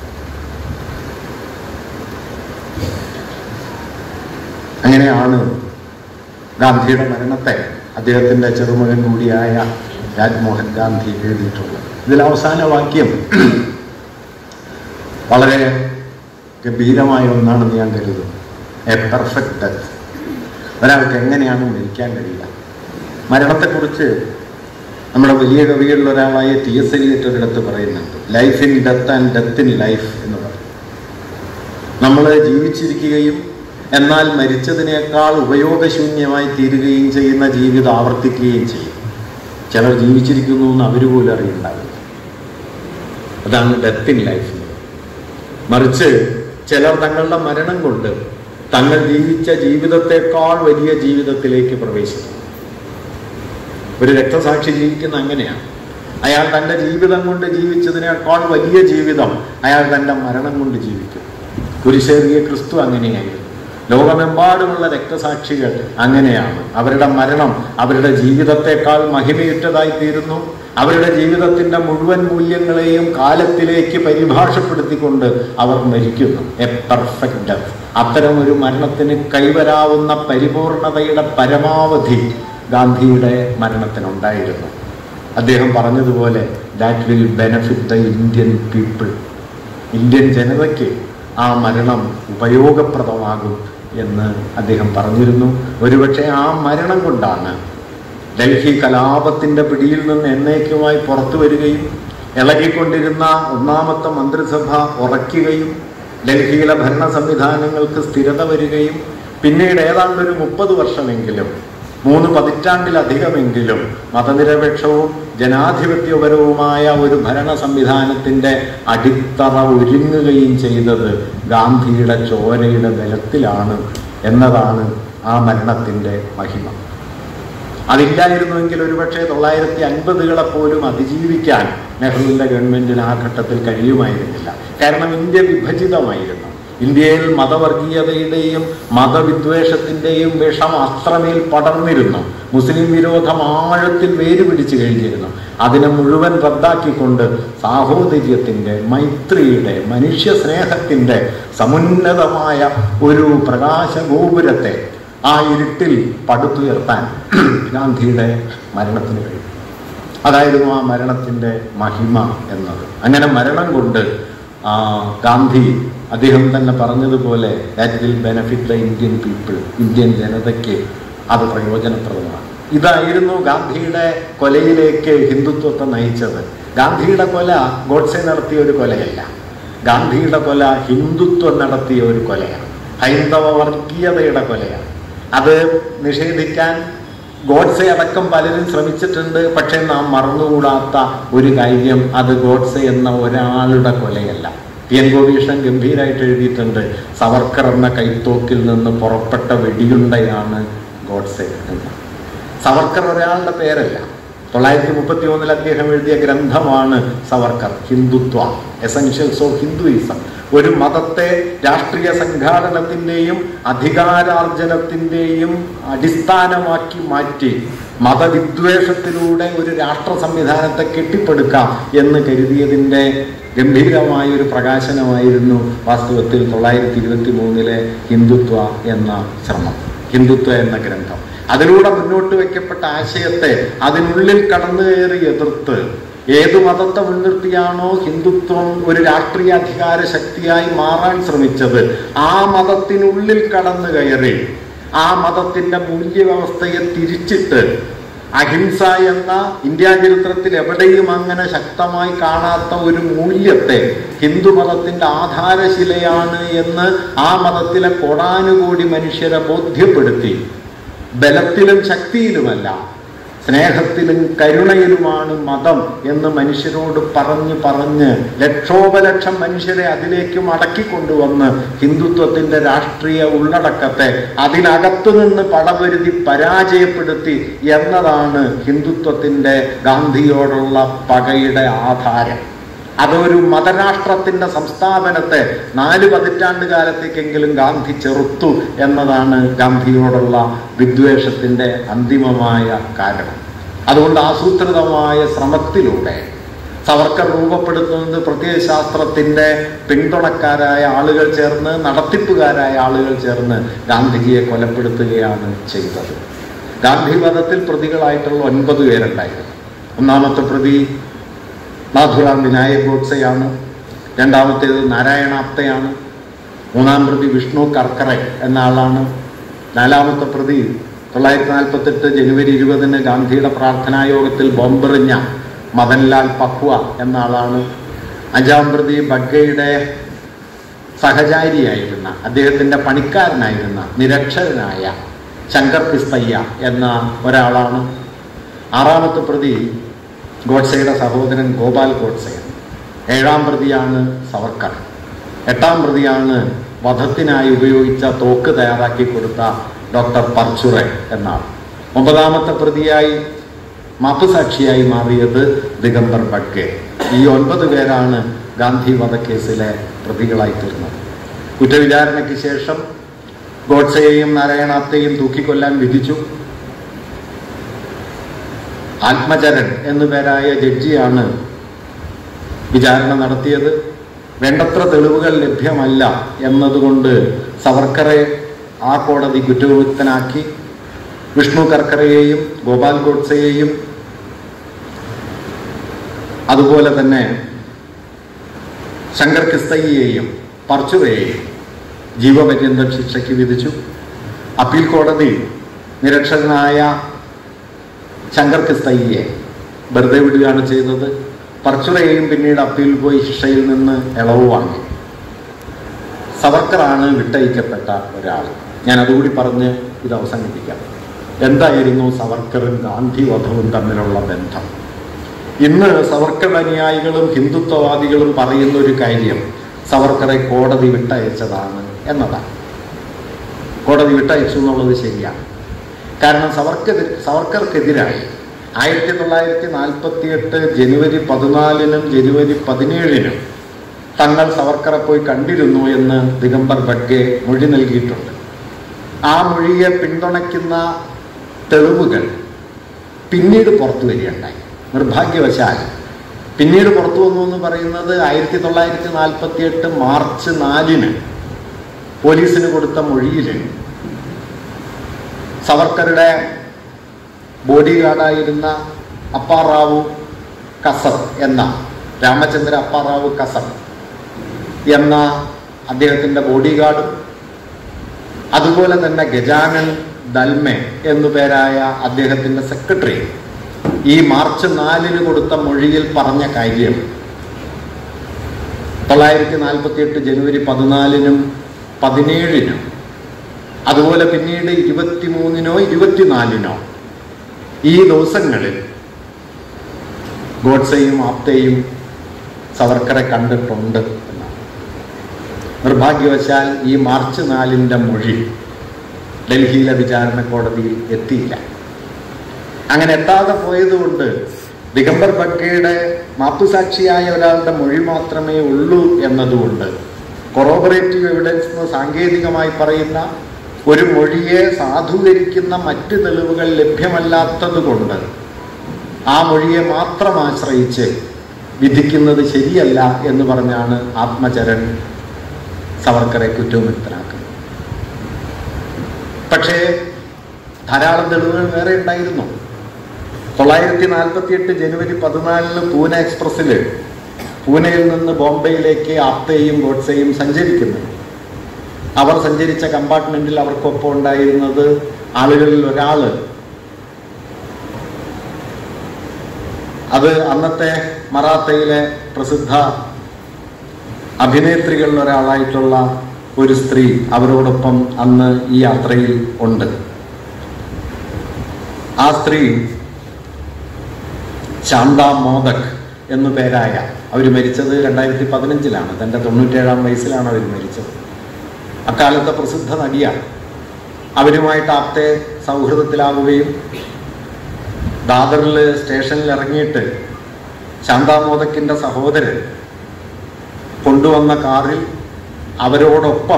അങ്ങനെയാണ് ഗാന്ധിയുടെ മരണത്തെ അദ്ദേഹത്തിൻ്റെ ചെറുമകൻ കൂടിയായ രാജ്മോഹൻ ഗാന്ധി എഴുതിയിട്ടുള്ളത് ഇതിൽ അവസാന വാക്യം വളരെ ഗംഭീരമായ ഒന്നാണെന്ന് ഞാൻ കരുതുന്നു എ പെർഫെക്റ്റ് ഡെത്ത് ഒരാൾക്ക് എങ്ങനെയാണ് മരിക്കാൻ കഴിയുക മരണത്തെക്കുറിച്ച് നമ്മുടെ വലിയ കവികളിൽ ഒരാളായ ടി എസ് എലിയറ്റ് ഒരിടത്ത് പറയുന്നുണ്ട് life in death and death in life എന്ന് പറയും നമ്മൾ ജീവിച്ചിരിക്കുകയും എന്നാൽ മരിച്ചതിനേക്കാൾ ഉപയോഗശൂന്യമായി തീരുകയും ചെയ്യുന്ന ജീവിതം ആവർത്തിക്കുകയും ചെയ്യും ചിലർ ജീവിച്ചിരിക്കുന്നു എന്ന് അവർ പോലും അറിയുണ്ടാവില്ല അതാണ് ഡെത്ത് ഇൻ ലൈഫ് മറിച്ച് ചിലർ തങ്ങളുടെ മരണം കൊണ്ട് തങ്ങൾ ജീവിച്ച ജീവിതത്തെക്കാൾ വലിയ ജീവിതത്തിലേക്ക് പ്രവേശിക്കും ഒരു രക്തസാക്ഷി ജീവിക്കുന്ന അങ്ങനെയാണ് അയാൾ തൻ്റെ ജീവിതം കൊണ്ട് ജീവിച്ചതിനേക്കാൾ വലിയ ജീവിതം അയാൾ തൻ്റെ മരണം കൊണ്ട് ജീവിക്കും കുരിശേറിയ ക്രിസ്തു അങ്ങനെയായിരുന്നു ലോകമെമ്പാടുമുള്ള രക്തസാക്ഷികൾ അങ്ങനെയാണ് അവരുടെ മരണം അവരുടെ ജീവിതത്തെക്കാൾ മഹിമയുറ്റതായി തീരുന്നു അവരുടെ ജീവിതത്തിന്റെ മുഴുവൻ മൂല്യങ്ങളെയും കാലത്തിലേക്ക് പരിഭാഷപ്പെടുത്തിക്കൊണ്ട് അവർ മരിക്കുന്നു എ പെർഫെക്റ്റ് ഡെത്ത് അത്തരം ഒരു മരണത്തിന് കൈവരാവുന്ന പരിപൂർണതയുടെ പരമാവധി ഗാന്ധിയുടെ മരണത്തിനുണ്ടായിരുന്നു അദ്ദേഹം പറഞ്ഞതുപോലെ that will benefit the Indian people Indian ജനതയ്ക്ക് ആ മരണം ഉപയോഗപ്രദമാകും എന്ന് അദ്ദേഹം പറഞ്ഞിരുന്നു ഒരുപക്ഷെ ആ മരണം കൊണ്ടാണ് ഡൽഹി കലാപത്തിന്റെ പിടിയിൽ നിന്ന് എന്നേക്കുമായി പുറത്തു വരികയും ഇളകിക്കൊണ്ടിരുന്ന ഒന്നാമത്തെ മന്ത്രിസഭ ഉറയ്ക്കുകയും ഡൽഹിയിലെ ഭരണ സംവിധാനങ്ങൾക്ക് സ്ഥിരത വരികയും പിന്നീട് ഏതാണ്ട് ഒരു മുപ്പത് വർഷമെങ്കിലും മൂന്ന് പതിറ്റാണ്ടിലധികമെങ്കിലും മതനിരപേക്ഷവും ജനാധിപത്യപരവുമായ ഒരു ഭരണ സംവിധാനത്തിന്റെ അടിത്തറ ഒരുങ്ങുകയും ചെയ്തത് ഗാന്ധിയുടെ ചോരയുടെ ബലത്തിലാണ് എന്നതാണ് ആ മരണത്തിന്റെ മഹിമ അതില്ലായിരുന്നുവെങ്കിൽ ഒരുപക്ഷെ തൊള്ളായിരത്തി അൻപതുകളെ പോലും അതിജീവിക്കാൻ നെഹ്റുവിന്റെ ഗവൺമെന്റിന് ആ ഘട്ടത്തിൽ കഴിയുമായിരുന്നില്ല കാരണം ഇന്ത്യ വിഭജിതമായിരുന്നു ഇന്ത്യയിൽ മതവർഗീയതയുടെയും മതവിദ്വേഷത്തിന്റെയും വിഷം അത്രമേൽ പടർന്നിരുന്നു മുസ്ലിം വിരോധം ആഴത്തിൽ വേരുപിടിച്ചു കഴിഞ്ഞിരുന്നു അതിനെ മുഴുവൻ റദ്ദാക്കിക്കൊണ്ട് സാഹോദര്യത്തിൻ്റെ മൈത്രിയുടെ മനുഷ്യ സ്നേഹത്തിൻ്റെ സമുന്നതമായ ഒരു പ്രകാശ ഗോപുരത്തെ ആ ഇരുട്ടിൽ പടുത്തുയർത്താൻ ഗാന്ധിയുടെ മരണത്തിന് കഴിയും അതായിരുന്നു ആ മരണത്തിൻ്റെ മഹിമ എന്നത് അങ്ങനെ മരണം കൊണ്ട് ആ, ഗാന്ധി അദ്ദേഹം തന്നെ പറഞ്ഞതുപോലെ that will benefit the Indian people Indian ജനതയ്ക്ക് അത് പ്രയോജനപ്രദമാണ് ഇതായിരുന്നു ഗാന്ധിയുടെ കൊലയിലേക്ക് ഹിന്ദുത്വത്തെ നയിച്ചത് ഗാന്ധിയുടെ കൊല ഗോഡ്സെ നടത്തിയ ഒരു കൊലയല്ല ഗാന്ധിയുടെ കൊല ഹിന്ദുത്വം നടത്തിയ ഒരു കൊലയാണ് ഹൈന്ദവ വർഗീയതയുടെ കൊലയാണ് അത് നിഷേധിക്കാൻ ഗോഡ്സെ അടക്കം പലരും ശ്രമിച്ചിട്ടുണ്ട് പക്ഷെ നാം മറന്നുകൂടാത്ത ഒരു കാര്യം അത് ഗോഡ്സെ എന്ന ഒരാളുടെ കൊലയല്ല ടി എൻ ഗോപീഷ്ണൻ ഗംഭീരായിട്ട് എഴുതിയിട്ടുണ്ട് സവർക്കർ എന്ന കൈത്തോക്കിൽ നിന്ന് പുറപ്പെട്ട വെടിയുണ്ടയാണ് ഗോഡ്സെ എന്ന് സവർക്കർ ഒരാളുടെ പേരല്ല തൊള്ളായിരത്തി മുപ്പത്തി ഒന്നിൽ അദ്ദേഹം എഴുതിയ ഗ്രന്ഥമാണ് Savarkar Hindutva essentials of Hinduism ഒരു മതത്തെ രാഷ്ട്രീയ സംഘാടനത്തിൻ്റെയും അധികാരാർജനത്തിൻ്റെയും അടിസ്ഥാനമാക്കി മാറ്റി മതവിദ്വേഷത്തിലൂടെ ഒരു രാഷ്ട്ര സംവിധാനത്തെ കെട്ടിപ്പടുക്കാം എന്ന് കരുതിയതിൻ്റെ ഗംഭീരമായ ഒരു പ്രകാശനമായിരുന്നു വാസ്തവത്തിൽ തൊള്ളായിരത്തി ഇരുപത്തി മൂന്നിലെ ഹിന്ദുത്വ എന്ന ശ്രമം ഹിന്ദുത്വ എന്ന ഗ്രന്ഥം അതിലൂടെ മുന്നോട്ട് വയ്ക്കപ്പെട്ട ആശയത്തെ അതിനുള്ളിൽ കടന്നു കയറി എതിർത്ത് ഏതു മതത്തെ മുൻനിർത്തിയാണോ ഹിന്ദുത്വം ഒരു രാഷ്ട്രീയ അധികാര ശക്തിയായി മാറാൻ ശ്രമിച്ചത് ആ മതത്തിനുള്ളിൽ കടന്നു കയറി ആ മതത്തിന്റെ മൂല്യവ്യവസ്ഥയെ തിരിച്ചിട്ട് അഹിംസ എന്ന ഇന്ത്യാ ചരിത്രത്തിൽ എവിടെയും അങ്ങനെ ശക്തമായി കാണാത്ത ഒരു മൂല്യത്തെ ഹിന്ദു മതത്തിന്റെ ആധാരശിലയാണ് എന്ന് ആ മതത്തിലെ കോടാനുകോടി മനുഷ്യരെ ബോധ്യപ്പെടുത്തി ബലത്തിലും ശക്തിയിലുമല്ല സ്നേഹത്തിലും കരുണയിലുമാണ് മതം എന്ന് മനുഷ്യരോട് പറഞ്ഞ് പറഞ്ഞ് ലക്ഷോപലക്ഷം മനുഷ്യരെ അതിലേക്ക് മടക്കിക്കൊണ്ടുവന്ന് ഹിന്ദുത്വത്തിന്റെ രാഷ്ട്രീയ ഉള്ളടക്കത്തെ അതിനകത്തു നിന്ന് പടപൊരുതി പരാജയപ്പെടുത്തി എന്നതാണ് ഹിന്ദുത്വത്തിന്റെ ഗാന്ധിയോടുള്ള പകയുടെ ആധാരം അതൊരു മതരാഷ്ട്രത്തിന്റെ സംസ്ഥാപനത്തെ നാല് പതിറ്റാണ്ട് കാലത്തേക്കെങ്കിലും ഗാന്ധി ചെറുത്തു എന്നതാണ് ഗാന്ധിയോടുള്ള വിദ്വേഷത്തിന്റെ അന്തിമമായ കാരണം അതുകൊണ്ട് ആസൂത്രിതമായ ശ്രമത്തിലൂടെ സവർക്കർ രൂപപ്പെടുത്തുന്നത് പ്രത്യയശാസ്ത്രത്തിന്റെ പിന്തുണക്കാരായ ആളുകൾ ചേർന്ന് നടത്തിപ്പുകാരായ ആളുകൾ ചേർന്ന് ഗാന്ധിജിയെ കൊലപ്പെടുത്തുകയാണ് ചെയ്തത് ഗാന്ധി വധത്തിൽ പ്രതികളായിട്ടുള്ള ഒൻപത് പേരുണ്ടായിരുന്നു ഒന്നാമത്തെ പ്രതി നാഥുറാം വിനായക് ഗോഡ്സെയാണ് രണ്ടാമത്തേത് നാരായണാപ്തയാണ് മൂന്നാം പ്രതി വിഷ്ണു കർക്കറെ എന്ന ആളാണ് നാലാമത്തെ പ്രതി തൊള്ളായിരത്തി നാൽപ്പത്തെട്ട് ജനുവരി ഇരുപതിന് ഗാന്ധിയുടെ പ്രാർത്ഥനാ യോഗത്തിൽ ബോംബെറിഞ്ഞ മദൻലാൽ പക്വ എന്ന ആളാണ് അഞ്ചാം പ്രതി ബഗ്ഗയുടെ സഹചാരിയായിരുന്ന അദ്ദേഹത്തിൻ്റെ പണിക്കാരനായിരുന്ന നിരക്ഷരനായ ശങ്കർ പിസ്തയ്യ എന്ന ഒരാളാണ് ആറാമത്തെ പ്രതി ഗോഡ്സെയുടെ സഹോദരൻ ഗോപാൽ ഗോഡ്സെയാണ് ഏഴാം പ്രതിയാണ് സവർക്കർ എട്ടാം പ്രതിയാണ് വധത്തിനായി ഉപയോഗിച്ച തോക്ക് തയ്യാറാക്കി കൊടുത്ത ഡോക്ടർ പർച്ചുറെ എന്നാൾ ഒമ്പതാമത്തെ പ്രതിയായി മാപ്പുസാക്ഷിയായി മാറിയത് ദിഗംബർ ബഡ്ഗെ ഈ ഒൻപത് പേരാണ് ഗാന്ധി വധക്കേസിലെ പ്രതികളായി തീർന്നത് കുറ്റവിചാരണയ്ക്ക് ശേഷം ഗോഡ്സെയെയും നാരായണാത്തെയും തൂക്കിക്കൊല്ലാൻ വിധിച്ചു ആത്മചരൺ എന്നു പേരായ ജഡ്ജിയാണ് വിചാരണ നടത്തിയത് വേണ്ടത്ര തെളിവുകൾ ലഭ്യമല്ല എന്നതുകൊണ്ട് സവർക്കറെ ആ കോടതി കുറ്റവിമുക്തനാക്കി വിഷ്ണു കർക്കറയെയും ഗോപാൽ ഗോഡ്സെയെയും അതുപോലെ തന്നെ ശങ്കർ കിസ്തയ്യെയും പർച്ചുറയെയും ജീവപര്യന്തം ശിക്ഷയ്ക്ക് വിധിച്ചു അപ്പീൽ കോടതി നിരക്ഷരനായ ശങ്കർ കിസ്തയ്യെ വെറുതെ വിടുകയാണ് ചെയ്തത് പർച്ചുറയെയും പിന്നീട് അപ്പീൽ പോയി ശിക്ഷയിൽ നിന്ന് ഇളവ് വാങ്ങി സവർക്കറാണ് വിട്ടയക്കപ്പെട്ട ഒരാൾ ഞാൻ അതുകൂടി പറഞ്ഞ് ഇത് അവസാനിപ്പിക്കാം എന്തായിരുന്നു സവർക്കറും ഗാന്ധി വധവും തമ്മിലുള്ള ബന്ധം ഇന്ന് സവർക്കർ അനുയായികളും ഹിന്ദുത്വവാദികളും പറയുന്ന ഒരു കാര്യം സവർക്കറെ കോടതി വിട്ടയച്ചതാണ് എന്നതാണ് കോടതി വിട്ടയച്ചു എന്നുള്ളത് ശരിയാണ് കാരണം സവർക്കെതി സവർക്കർക്കെതിരായി ആയിരത്തി തൊള്ളായിരത്തി നാൽപ്പത്തി എട്ട് ജനുവരി പതിനാലിനും ജനുവരി പതിനേഴിനും തങ്ങൾ സവർക്കറെ പോയി കണ്ടിരുന്നു എന്ന് ദിഗംബർ ബഡ്ഗെ മൊഴി നൽകിയിട്ടുണ്ട് ആ മൊഴിയെ പിന്തുണയ്ക്കുന്ന തെളിവുകൾ പിന്നീട് പുറത്തു വരികയുണ്ടായി നിർഭാഗ്യവശാൽ പിന്നീട് പുറത്തു വന്നു എന്ന് പറയുന്നത് ആയിരത്തി തൊള്ളായിരത്തി നാൽപ്പത്തി എട്ട് മാർച്ച് നാലിന് പോലീസിന് കൊടുത്ത മൊഴിയിൽ സവർക്കറുടെ ബോഡി ഗാർഡായിരുന്ന അപ്പാറാവു കസർ എന്ന രാമചന്ദ്ര അപ്പാറാവു കസർ എന്ന അദ്ദേഹത്തിൻ്റെ ബോഡി ഗാർഡും അതുപോലെ തന്നെ ഗജാനൻ ദൽമെ എന്നു പേരായ അദ്ദേഹത്തിൻ്റെ സെക്രട്ടറി ഈ മാർച്ച് നാലിന് കൊടുത്ത മൊഴിയിൽ പറഞ്ഞ കാര്യം തൊള്ളായിരത്തി നാൽപ്പത്തി എട്ട് ജനുവരി പതിനാലിനും പതിനേഴിനും അതുപോലെ പിന്നീട് ഇരുപത്തിമൂന്നിനോ ഇരുപത്തിനാലിനോ ഈ ദിവസങ്ങളിൽ ഗോഡ്സെയും ആപ്തയും സവർക്കറെ കണ്ടിട്ടുണ്ട് എന്നാണ് നിർഭാഗ്യവശാൽ ഈ മാർച്ച് നാലിൻ്റെ മൊഴി ഡൽഹിയിലെ വിചാരണ കോടതിയിൽ എത്തിയില്ല അങ്ങനെ എത്താതെ പോയതുകൊണ്ട് ദിഗംബർ ബഗ്ഗയുടെ മാപ്പുസാക്ഷിയായ ഒരാളുടെ മൊഴി മാത്രമേ ഉള്ളൂ എന്നതുകൊണ്ട് കൊറോബറേറ്റീവ് എവിഡൻസ് എന്ന് സാങ്കേതികമായി പറയുന്ന ഒരു മൊഴിയെ സാധൂകരിക്കുന്ന മറ്റ് തെളിവുകൾ ലഭ്യമല്ലാത്തത് കൊണ്ട് ആ മൊഴിയെ മാത്രം ആശ്രയിച്ച് വിധിക്കുന്നത് ശരിയല്ല എന്ന് പറഞ്ഞാണ് ആത്മചരൺ സവർക്കറെ കുറ്റവിമുക്തനാക്കുന്നത് പക്ഷേ ധാരാളം തെളിവുകൾ വേറെ ഉണ്ടായിരുന്നു തൊള്ളായിരത്തി നാൽപ്പത്തി എട്ട് ജനുവരി പതിനാലിന് പൂന എക്സ്പ്രസ്സിൽ പൂനെയിൽ നിന്ന് ബോംബെയിലേക്ക് ആപ്തയും ഗോഡ്സെയും സഞ്ചരിക്കുന്നു അവർ സഞ്ചരിച്ച കമ്പാർട്ട്മെന്റിൽ അവർക്കൊപ്പം ഉണ്ടായിരുന്നത് ആളുകളിൽ ഒരാള് അത് അന്നത്തെ മറാത്തയിലെ പ്രസിദ്ധ അഭിനേത്രികളിൽ ഒരാളായിട്ടുള്ള ഒരു സ്ത്രീ അവരോടൊപ്പം അന്ന് ഈ യാത്രയിൽ ഉണ്ട് ആ സ്ത്രീ ശാന്ത മോദക് എന്നു പേരായ അവർ മരിച്ചത് രണ്ടായിരത്തി പതിനഞ്ചിലാണ് തൻ്റെ തൊണ്ണൂറ്റേഴാം വയസ്സിലാണ് അവർ മരിച്ചത് അക്കാലത്തെ പ്രസിദ്ധ നടിയാണ് അവരുമായിട്ട് ആപ്തെ സൗഹൃദത്തിലാവുകയും ദാദറിൽ സ്റ്റേഷനിൽ ഇറങ്ങിയിട്ട് ശാന്താമോദക്കിൻ്റെ സഹോദരൻ കൊണ്ടുവന്ന കാറിൽ അവരോടൊപ്പം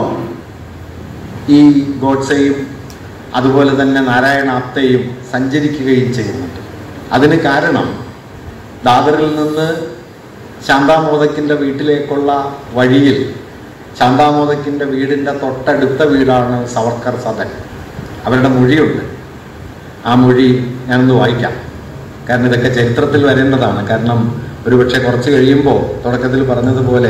ഈ ഗോഡ്സെയും അതുപോലെ തന്നെ നാരായണ ആപ്തയും സഞ്ചരിക്കുകയും ചെയ്യുന്നുണ്ട് അതിന് കാരണം ദാദറിൽ നിന്ന് ശാന്താമോദക്കിൻ്റെ വീട്ടിലേക്കുള്ള വഴിയിൽ ശാന്താമോദക്കിൻ്റെ വീടിൻ്റെ തൊട്ടടുത്ത വീടാണ് സവർക്കർ സദൻ അവരുടെ മൊഴിയുണ്ട് ആ മൊഴി ഞാനൊന്ന് വായിക്കാം കാരണം ഇതൊക്കെ ചരിത്രത്തിൽ വരേണ്ടതാണ് കാരണം ഒരുപക്ഷെ കുറച്ച് കഴിയുമ്പോൾ തുടക്കത്തിൽ പറഞ്ഞതുപോലെ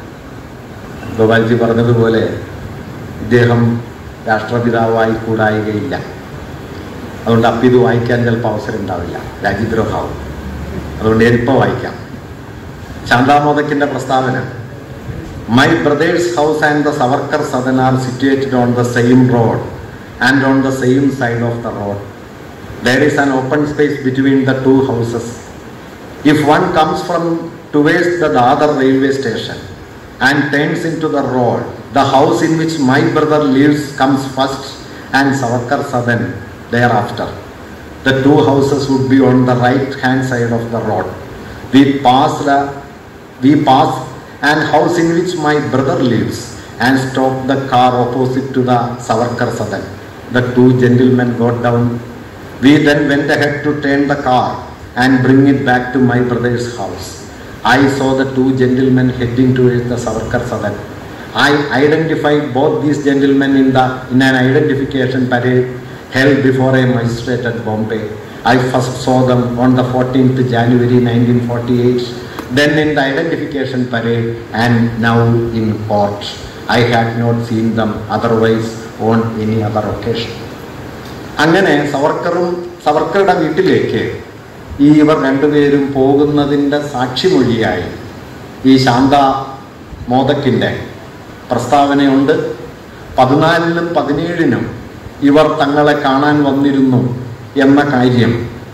ഗോപാൽജി പറഞ്ഞതുപോലെ ഇദ്ദേഹം രാഷ്ട്രപിതാവായി കൂടായികയില്ല അതുകൊണ്ട് അപ്പം ഇത് വായിക്കാൻ ചിലപ്പോൾ അവസരം ഉണ്ടാവില്ല രാജ്യദ്രോഹാവും അതുകൊണ്ട് ഞാനിപ്പോൾ വായിക്കാം ശാന്താമോദക്കിൻ്റെ പ്രസ്താവന my brother's house and the Savarkar Sadan are situated on the same road and on the same side of the road there is an open space between the two houses. If one comes from towards the other railway station and turns into the road, the house in which my brother lives comes first and Savarkar Sadan thereafter. The two houses would be on the right hand side of the road. We pass the we pass an house in which my brother lives and stop the car opposite to the Savarkar Sadan. The two gentlemen got down we then went ahead to turn the car and bring it back to my brother's house. I saw the two gentlemen heading towards the Savarkar Sadan. I identified both these gentlemen in, the, in an identification parade held before a magistrate at Bombay. I first saw them on the 14th January 1948, then in the identification parade and now in court. I had not seen them otherwise on any other occasion. അങ്ങനെ സവർക്കറും സവർക്കറുടെ വീട്ടിലേക്ക് ഈ ഇവർ രണ്ടുപേരും പോകുന്നതിൻ്റെ സാക്ഷിമൊഴിയായി ഈ ശാന്ത മോദക്കിൻ്റെ പ്രസ്താവനയുണ്ട് പതിനാലിനും പതിനേഴിനും ഇവർ തങ്ങളെ കാണാൻ വന്നിരുന്നു എന്ന കാര്യം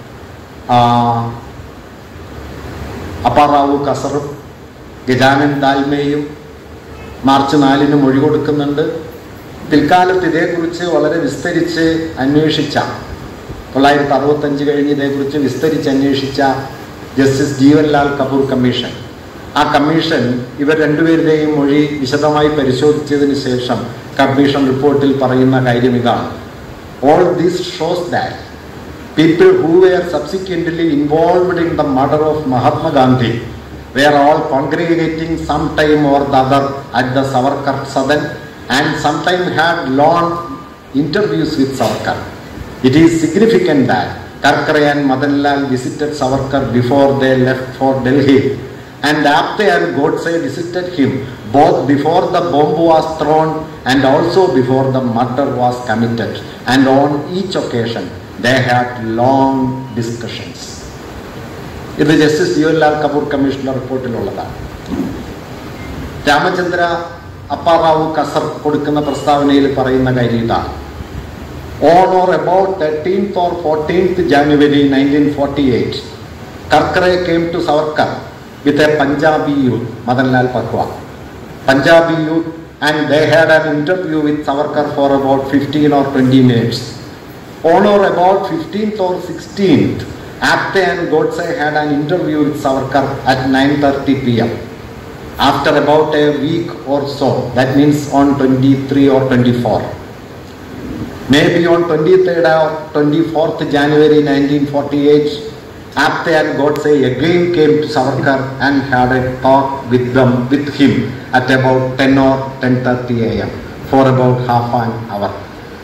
അപ്പാറാവു കസറും ഗജാനൻ ദാൽമയും മാർച്ച് നാലിന് മൊഴി കൊടുക്കുന്നുണ്ട് പിൽക്കാലത്ത് ഇതേക്കുറിച്ച് വളരെ വിസ്തരിച്ച് അന്വേഷിച്ച തൊള്ളായിരത്തി അറുപത്തഞ്ച് കഴിഞ്ഞ് ഇതേക്കുറിച്ച് വിസ്തരിച്ച് അന്വേഷിച്ച ജസ്റ്റിസ് ജീവൻലാൽ കപൂർ കമ്മീഷൻ ആ കമ്മീഷൻ ഇവർ രണ്ടുപേരുടെയും മൊഴി വിശദമായി പരിശോധിച്ചതിന് ശേഷം കമ്മീഷൻ റിപ്പോർട്ടിൽ പറയുന്ന കാര്യം ഇതാണ് all this shows that people who were subsequently involved in the murder of Mahatma Gandhi were all congregating sometime or the other at the Savarkar Sadan and sometime had long interviews with Savarkar. It is significant that Karkare and Madanlal visited Savarkar before they left for Delhi and Apte and Godse visited him both before the bomb was thrown and also before the murder was committed and on each occasion they had long discussions. ഇത് justice Jeevanlal Kapoor കമ്മീഷന്റെ റിപ്പോർട്ടിലുള്ളതാണ് രാമചന്ദ്ര അപ്പാറാവു കസർ കൊടുക്കുന്ന പ്രസ്താവനയിൽ പറയുന്ന കാര്യം ഇതാണ് on or about thirteenth or fourteenth January nineteen forty eight Karkare came to Savarkar with a Punjabi youth Madanlal Pahwa Punjabi youth and they had an interview with Savarkar for about fifteen or twenty minutes on or about 15th or 16th, Apte and Godse had an interview with Savarkar at 9.30 pm. After about a week or so, that means on 23 or 24. Maybe on 23rd or 24th January 1948, Apte and Godse again came to Savarkar and had a talk with them, with him at about 10 or 10.30 am for about half an hour.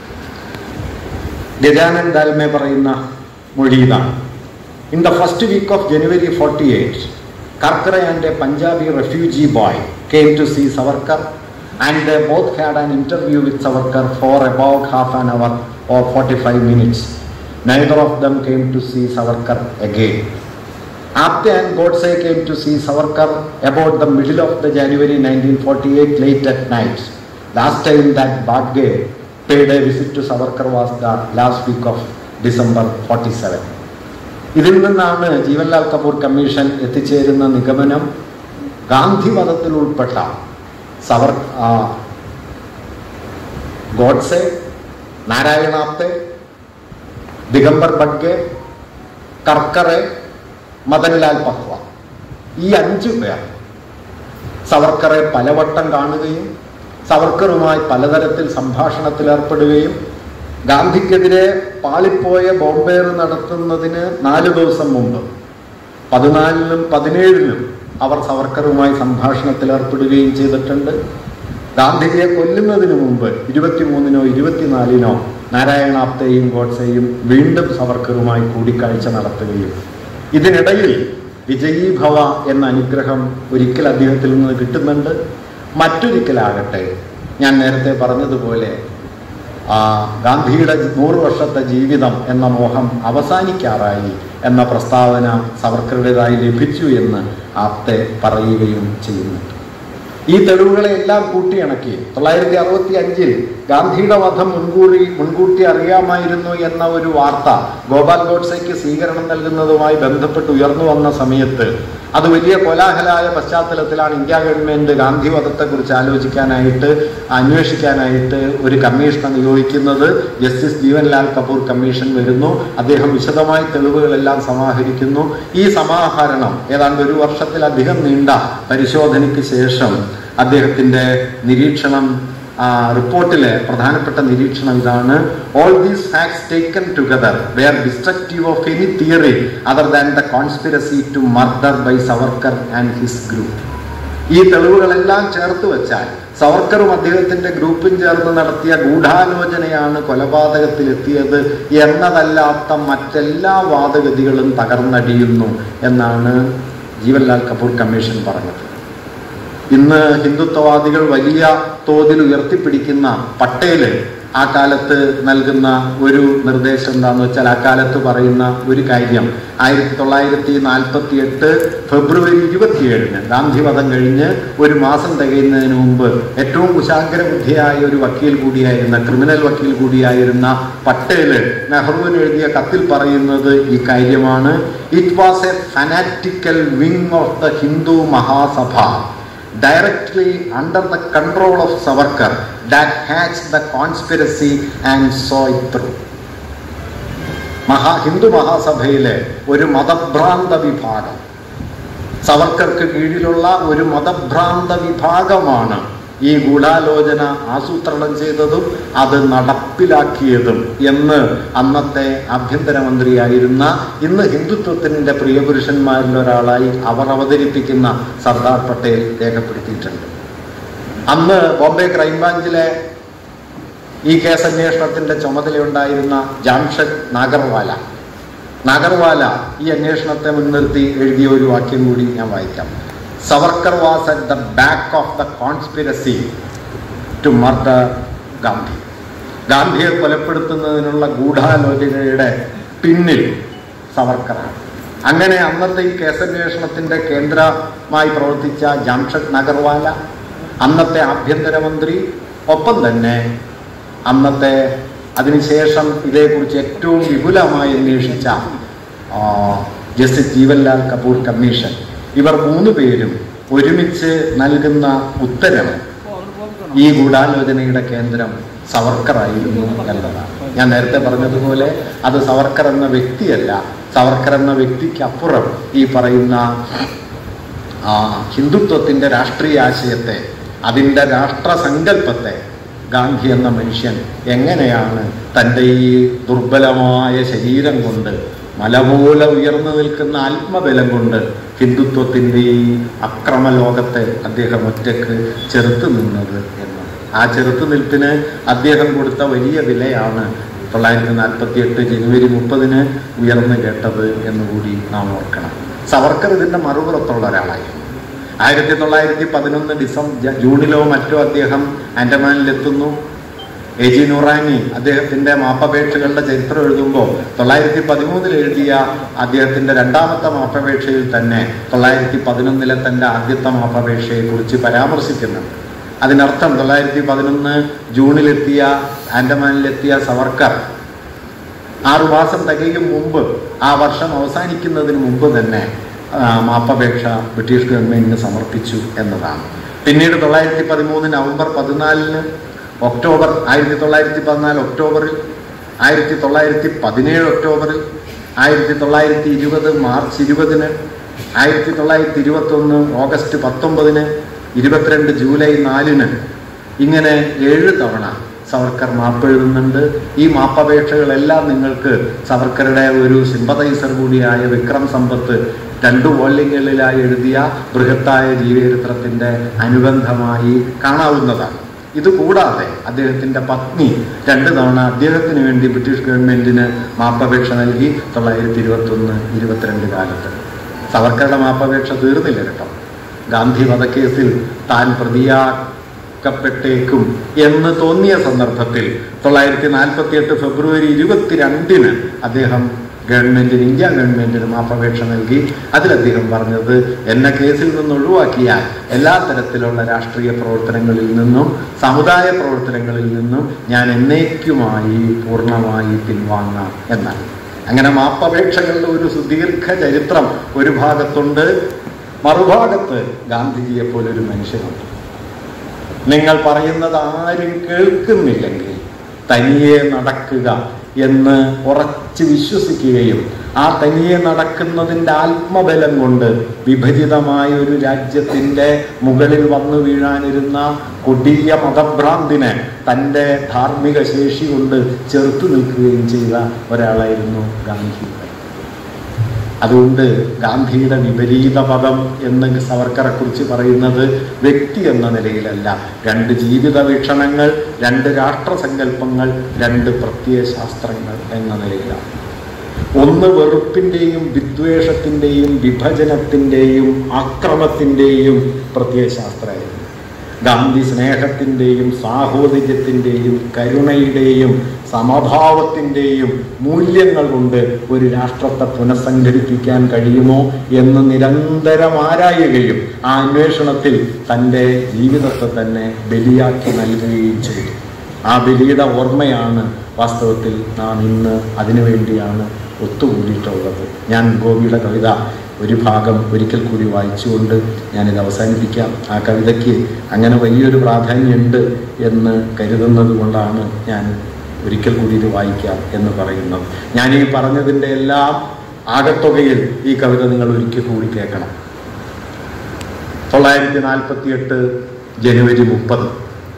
Gajanan ദാൽമെ പറയുന്ന മൊഴി ഇതാണ് in the first week of January forty eight Karkare and a Punjabi refugee boy came to see Savarkar and the both had an interview with Savarkar for about half an hour or forty five minutes neither of them came to see Savarkar again Apte and Godse came to see Savarkar about the middle of the January 1948 late at night. Last time that Badge paid a visit to Savarkar was the last week of December 47. ഇതിൽ നിന്നാണ് Jeevanlal Kapoor commission എത്തിച്ചേരുന്ന നിഗമനം ഗാന്ധി വധത്തിൽ ഉൾപ്പെട്ട സവർ ആ, ഗോഡ്സെ നാരായണാപ്തെ ദിഗംബർ ബഡ്ഗെ കർക്കറെ മദൻലാൽ പഹ്വ ഈ അഞ്ചു പേർ സവർക്കറെ പലവട്ടം കാണുകയും സവർക്കറുമായി പലതരത്തിൽ സംഭാഷണത്തിൽ ഏർപ്പെടുകയും ഗാന്ധിക്കെതിരെ പാളിപ്പോയ ബോംബേർ നടത്തുന്നതിന് നാല് ദിവസം മുമ്പ് പതിനാലിനും പതിനേഴിനും അവർ സവർക്കറുമായി സംഭാഷണത്തിൽ ഏർപ്പെടുകയും ചെയ്തിട്ടുണ്ട് ഗാന്ധിജിയെ കൊല്ലുന്നതിന് മുമ്പ് ഇരുപത്തിമൂന്നിനോ ഇരുപത്തിനാലിനോ നാരായണാപ്തെയും ഗോഡ്സെയും വീണ്ടും സവർക്കറുമായി കൂടിക്കാഴ്ച നടത്തുകയും ഇതിനിടയിൽ വിജയീ ഭവ എന്ന അനുഗ്രഹം ഒരിക്കൽ അദ്ദേഹത്തിൽ നിന്ന് കിട്ടുന്നുണ്ട് മറ്റൊരിക്കലാകട്ടെ ഞാൻ നേരത്തെ പറഞ്ഞതുപോലെ ആ, ഗാന്ധിയുടെ നൂറ് വർഷത്തെ ജീവിതം എന്ന മോഹം അവസാനിക്കാറായി എന്ന പ്രസ്താവന സവർക്കറുടേതായി ലഭിച്ചു എന്ന് ആപ്തെ പറയുകയും ചെയ്യുന്നുണ്ട് ഈ തെളിവുകളെ എല്ലാം കൂട്ടിയിണക്കി തൊള്ളായിരത്തി അറുപത്തി അഞ്ചിൽ ഗാന്ധിയുടെ വധം മുൻകൂറി മുൻകൂട്ടി അറിയാമായിരുന്നു എന്ന ഒരു വാർത്ത ഗോപാൽ ഗോഡ്സെക്ക് സ്വീകരണം നൽകുന്നതുമായി ബന്ധപ്പെട്ട് ഉയർന്നു വന്ന സമയത്ത് അത് വലിയ കോലാഹലായ പശ്ചാത്തലത്തിലാണ് ഇന്ത്യ ഗവൺമെന്റ് ഗാന്ധി വധത്തെക്കുറിച്ച് ആലോചിക്കാനായിട്ട് അന്വേഷിക്കാനായിട്ട് ഒരു കമ്മീഷനെ നിയോഗിക്കുന്നത് ജസ്റ്റിസ് ജീവൻലാൽ കപൂർ കമ്മീഷൻ വരുന്നു അദ്ദേഹം വിശദമായി തെളിവുകളെല്ലാം സമാഹരിക്കുന്നു ഈ സമാഹരണം ഏതാണ്ട് ഒരു വർഷത്തിലധികം നീണ്ട പരിശോധനയ്ക്ക് ശേഷം അദ്ദേഹത്തിന്റെ നിരീക്ഷണം ആ, റിപ്പോർട്ടിലെ പ്രധാനപ്പെട്ട നിരീക്ഷണം ഇതാണ് all these facts taken together were destructive of any theory other than the conspiracy to murder by Savarkar and his group ഈ തെളിവുകളെല്ലാം ചേർത്ത് വെച്ചാൽ സവർക്കറും അദ്ദേഹത്തിന്റെ ഗ്രൂപ്പും ചേർന്ന് നടത്തിയ ഗൂഢാലോചനയാണ് കൊലപാതകത്തിലെത്തിയത് എന്നതല്ലാത്ത മറ്റെല്ലാ വാദഗതികളും തകർന്നടിയുന്നു എന്നാണ് ജീവൻലാൽ കപൂർ കമ്മീഷൻ പറഞ്ഞത് ഇന്ന് ഹിന്ദുത്വവാദികൾ വലിയ തോതിൽ ഉയർത്തിപ്പിടിക്കുന്ന പട്ടേല് ആ കാലത്ത് നൽകുന്ന ഒരു നിർദ്ദേശം എന്താന്ന് വെച്ചാൽ ആ കാലത്ത് പറയുന്ന ഒരു കാര്യം ആയിരത്തി തൊള്ളായിരത്തി നാൽപ്പത്തി എട്ട് ഫെബ്രുവരി ഇരുപത്തിയേഴിന് ഗാന്ധിവധം കഴിഞ്ഞ് ഒരു മാസം തികയുന്നതിന് മുമ്പ് ഏറ്റവും കുശാഗ്രബുദ്ധിയായ ഒരു വക്കീൽ കൂടിയായിരുന്ന ക്രിമിനൽ വക്കീൽ കൂടിയായിരുന്ന പട്ടേല് നെഹ്റുവിന് എഴുതിയ കത്തിൽ പറയുന്നത് ഈ കാര്യമാണ് it was a fanatical wing of the Hindu Mahasabha directly under the control of Savarkar that hatched the conspiracy and saw it through. മഹാ ഹിന്ദു മഹാസഭയിലെ ഒരു മതഭ്രാന്ത വിഭാഗം സവർക്കർക്ക് കീഴിലുള്ള ഒരു മതഭ്രാന്ത വിഭാഗമാണ് ഈ ഗൂഢാലോചന ആസൂത്രണം ചെയ്തതും അത് നടപ്പിലാക്കിയതും എന്ന് അന്നത്തെ ആഭ്യന്തരമന്ത്രിയായിരുന്ന ഇന്ന് ഹിന്ദുത്വത്തിൻ്റെ പ്രിയപുരുഷന്മാരിൽ ഒരാളായി അവർ അവതരിപ്പിക്കുന്ന സർദാർ പട്ടേൽ രേഖപ്പെടുത്തിയിട്ടുണ്ട് അന്ന് ബോംബെ ക്രൈംബ്രാഞ്ചിലെ ഈ കേസ് അന്വേഷണത്തിന്റെ ചുമതലയുണ്ടായിരുന്ന ജാംഷഡ് നാഗർവാല നാഗർവാല ഈ അന്വേഷണത്തെ മുൻനിർത്തി എഴുതിയ ഒരു വാക്യം കൂടി ഞാൻ വായിക്കാം Savarkar was at the back of the conspiracy to murder Gandhi ഗാന്ധിയെ കൊലപ്പെടുത്തുന്നതിനുള്ള ഗൂഢാലോചനയുടെ പിന്നിൽ സവർക്കറാണ് അങ്ങനെ അന്നത്തെ ഈ കേസന്വേഷണത്തിന്റെ കേന്ദ്രമായി പ്രവർത്തിച്ച ജാംഷഡ് നഗർവാല അന്നത്തെ ആഭ്യന്തരമന്ത്രി ഒപ്പം തന്നെ അന്നത്തെ അതിനുശേഷം ഇതേക്കുറിച്ച് ഏറ്റവും വിപുലമായി അന്വേഷിച്ച ആ, ജസ്റ്റിസ് ജീവൻലാൽ കപൂർ കമ്മീഷൻ ഇവർ മൂന്ന് പേരും ഒരുമിച്ച് നൽകുന്ന ഉത്തരം ഈ ഗൂഢാലോചനയുടെ കേന്ദ്രം സവർക്കറായിരുന്നു എന്നതാണ് ഞാൻ നേരത്തെ പറഞ്ഞതുപോലെ അത് സവർക്കർ എന്ന വ്യക്തിയല്ല സവർക്കർ എന്ന വ്യക്തിക്ക് അപ്പുറം ഈ പറയുന്ന ആ ഹിന്ദുത്വത്തിന്റെ രാഷ്ട്രീയ ആശയത്തെ അതിൻ്റെ രാഷ്ട്രസങ്കല്പത്തെ ഗാന്ധി എന്ന മനുഷ്യൻ എങ്ങനെയാണ് തൻ്റെ ഈ ദുർബലമായ ശരീരം കൊണ്ട് മല പോലെ ഉയർന്നു നിൽക്കുന്ന ആത്മബലം കൊണ്ട് ഹിന്ദുത്വത്തിൻ്റെ ഈ അക്രമലോകത്തെ അദ്ദേഹം ഒറ്റക്ക് ചെറുത്ത് നിന്നത് എന്ന് ആ ചെറുത്തുനിൽപ്പിന് അദ്ദേഹം കൊടുത്ത വലിയ വിലയാണ് തൊള്ളായിരത്തി നാൽപ്പത്തി എട്ട് ജനുവരി മുപ്പതിന് ഉയർന്നു കേട്ടത് എന്നുകൂടി നാം ഓർക്കണം സവർക്കർ ഇതിന്റെ മറുപുറത്തുള്ള ഒരാളായിരുന്നു ആയിരത്തി തൊള്ളായിരത്തി പതിനൊന്ന് ഡിസംബർ ജൂണിലോ മറ്റോ അദ്ദേഹം ആൻഡമാനിലെത്തുന്നു എ ജി നൂറാനി അദ്ദേഹത്തിന്റെ മാപ്പപേക്ഷകളുടെ ചരിത്രം എഴുതുമ്പോൾ തൊള്ളായിരത്തി പതിമൂന്നിൽ എഴുതിയ അദ്ദേഹത്തിന്റെ രണ്ടാമത്തെ മാപ്പപേക്ഷയിൽ തന്നെ തൊള്ളായിരത്തി പതിനൊന്നിലെ തന്റെ ആദ്യത്തെ മാപ്പപേക്ഷയെ കുറിച്ച് പരാമർശിക്കുന്നുണ്ട് അതിനർത്ഥം തൊള്ളായിരത്തി പതിനൊന്ന് ജൂണിലെത്തിയ ആൻഡമാനിലെത്തിയ സവർക്കർ ആറുമാസം തികയും മുമ്പ് ആ വർഷം അവസാനിക്കുന്നതിന് മുമ്പ് തന്നെ ആ, മാപ്പപേക്ഷ ബ്രിട്ടീഷ് ഗവൺമെന്റിന് സമർപ്പിച്ചു എന്നതാണ് പിന്നീട് തൊള്ളായിരത്തി പതിമൂന്ന് നവംബർ പതിനാലിന് ഒക്ടോബർ ആയിരത്തി തൊള്ളായിരത്തി പതിനാല് ഒക്ടോബറിൽ ആയിരത്തി തൊള്ളായിരത്തി പതിനേഴ് ഒക്ടോബറിൽ ആയിരത്തി തൊള്ളായിരത്തി ഇരുപത് മാർച്ച് ഇരുപതിന് ആയിരത്തി തൊള്ളായിരത്തി ഇരുപത്തൊന്ന് ഓഗസ്റ്റ് പത്തൊമ്പതിന് ഇരുപത്തിരണ്ട് ജൂലൈ നാലിന് ഇങ്ങനെ ഏഴ് തവണ സവർക്കർ മാപ്പെഴുതുന്നുണ്ട് ഈ മാപ്പപേക്ഷകളെല്ലാം നിങ്ങൾക്ക് സവർക്കറുടെ ഒരു സിമ്പതൈസർ കൂടിയായ വിക്രം സമ്പത്ത് രണ്ടു വോള്യങ്ങളിലായി എഴുതിയ ബൃഹത്തായ ജീവചരിത്രത്തിന്റെ അനുബന്ധമായി കാണാവുന്നതാണ് ഇതുകൂടാതെ അദ്ദേഹത്തിന്റെ പത്നി രണ്ട് തവണ അദ്ദേഹത്തിന് വേണ്ടി ബ്രിട്ടീഷ് ഗവൺമെന്റിന് മാപ്പപേക്ഷ നൽകി തൊള്ളായിരത്തി ഇരുപത്തി ഒന്ന് ഇരുപത്തിരണ്ട് കാലത്ത് സവർക്കറുടെ മാപ്പപേക്ഷ തീർന്നില്ല കേട്ടോ ഗാന്ധി വധക്കേസിൽ താൻ പ്രതിയാക്കപ്പെട്ടേക്കും എന്ന് തോന്നിയ സന്ദർഭത്തിൽ തൊള്ളായിരത്തി നാൽപ്പത്തി എട്ട് ഫെബ്രുവരി ഇരുപത്തിരണ്ടിന് അദ്ദേഹം ഗവൺമെന്റിന് ഇന്ത്യ ഗവൺമെന്റിന് മാപ്പപേക്ഷ നൽകി അതിൽ അദ്ദേഹം പറഞ്ഞത് എന്നെ കേസിൽ നിന്ന് ഒഴിവാക്കിയാൽ എല്ലാ തരത്തിലുള്ള രാഷ്ട്രീയ പ്രവർത്തനങ്ങളിൽ നിന്നും സമുദായ പ്രവർത്തനങ്ങളിൽ നിന്നും ഞാൻ എന്നേക്കുമായി പൂർണ്ണമായി പിൻവാങ്ങാം എന്നാണ് അങ്ങനെ മാപ്പപേക്ഷകളുടെ ഒരു സുദീർഘ ചരിത്രം ഒരു ഭാഗത്തുണ്ട് മറുഭാഗത്ത് ഗാന്ധിജിയെ പോലെ ഒരു മനുഷ്യനുണ്ട് നിങ്ങൾ പറയുന്നത് ആരും കേൾക്കുന്നില്ലെങ്കിൽ തനിയെ നടക്കുക എന്ന് ഉറച്ച് വിശ്വസിക്കുകയും ആ തനിയെ നടക്കുന്നതിൻ്റെ ആത്മബലം കൊണ്ട് വിഭജിതമായ ഒരു രാജ്യത്തിൻ്റെ മുകളിൽ വന്നു വീഴാനിരുന്ന കൊടിയ മതഭ്രാന്തിനെ തൻ്റെ ധാർമ്മിക ശേഷി കൊണ്ട് ചെറുത്തു നിൽക്കുകയും ചെയ്ത ഒരാളായിരുന്നു ഗാന്ധി അതുകൊണ്ട് ഗാന്ധിയുടെ വിപരീത പദം എന്ന് സവർക്കറെ കുറിച്ച് പറയുന്നത് വ്യക്തി എന്ന നിലയിലല്ല രണ്ട് ജീവിത വീക്ഷണങ്ങൾ രണ്ട് രാഷ്ട്രസങ്കല്പങ്ങൾ രണ്ട് പ്രത്യയശാസ്ത്രങ്ങൾ എന്ന നിലയിലാണ് ഒന്ന് വെറുപ്പിൻ്റെയും വിദ്വേഷത്തിൻ്റെയും വിഭജനത്തിൻ്റെയും ആക്രമത്തിൻ്റെയും പ്രത്യയശാസ്ത്രമായിരുന്നു ഗാന്ധി സ്നേഹത്തിൻ്റെയും സാഹോദര്യത്തിൻ്റെയും കരുണയുടെയും സമഭാവത്തിൻ്റെയും മൂല്യങ്ങൾ കൊണ്ട് ഒരു രാഷ്ട്രത്തെ പുനഃസംഘടിപ്പിക്കാൻ കഴിയുമോ എന്ന് നിരന്തരം ആരായുകയും ആ അന്വേഷണത്തിൽ തൻ്റെ ജീവിതത്തെ തന്നെ ബലിയാക്കി നൽകുകയും ചെയ്തു ആ ബലിയുടെ ഓർമ്മയാണ് വാസ്തവത്തിൽ നാം ഇന്ന് അതിനുവേണ്ടിയാണ് ഒത്തുകൂടിയിട്ടുള്ളത് ഞാൻ ഗോപിയുടെ കവിത ഒരു ഭാഗം ഒരിക്കൽ കൂടി വായിച്ചുകൊണ്ട് ഞാനിത് അവസാനിപ്പിക്കാം ആ കവിതയ്ക്ക് അങ്ങനെ വലിയൊരു പ്രാധാന്യമുണ്ട് എന്ന് കരുതുന്നത് കൊണ്ടാണ് ഞാൻ ഒരിക്കൽ കൂടി ഇത് വായിക്കാം എന്ന് പറയുന്നത് ഞാൻ ഈ പറഞ്ഞതിൻ്റെ എല്ലാം ആകത്തുകയിൽ ഈ കവിത നിങ്ങൾ ഒരിക്കൽ കൂടി കേൾക്കണം തൊള്ളായിരത്തി നാൽപ്പത്തി എട്ട് ജനുവരി മുപ്പത്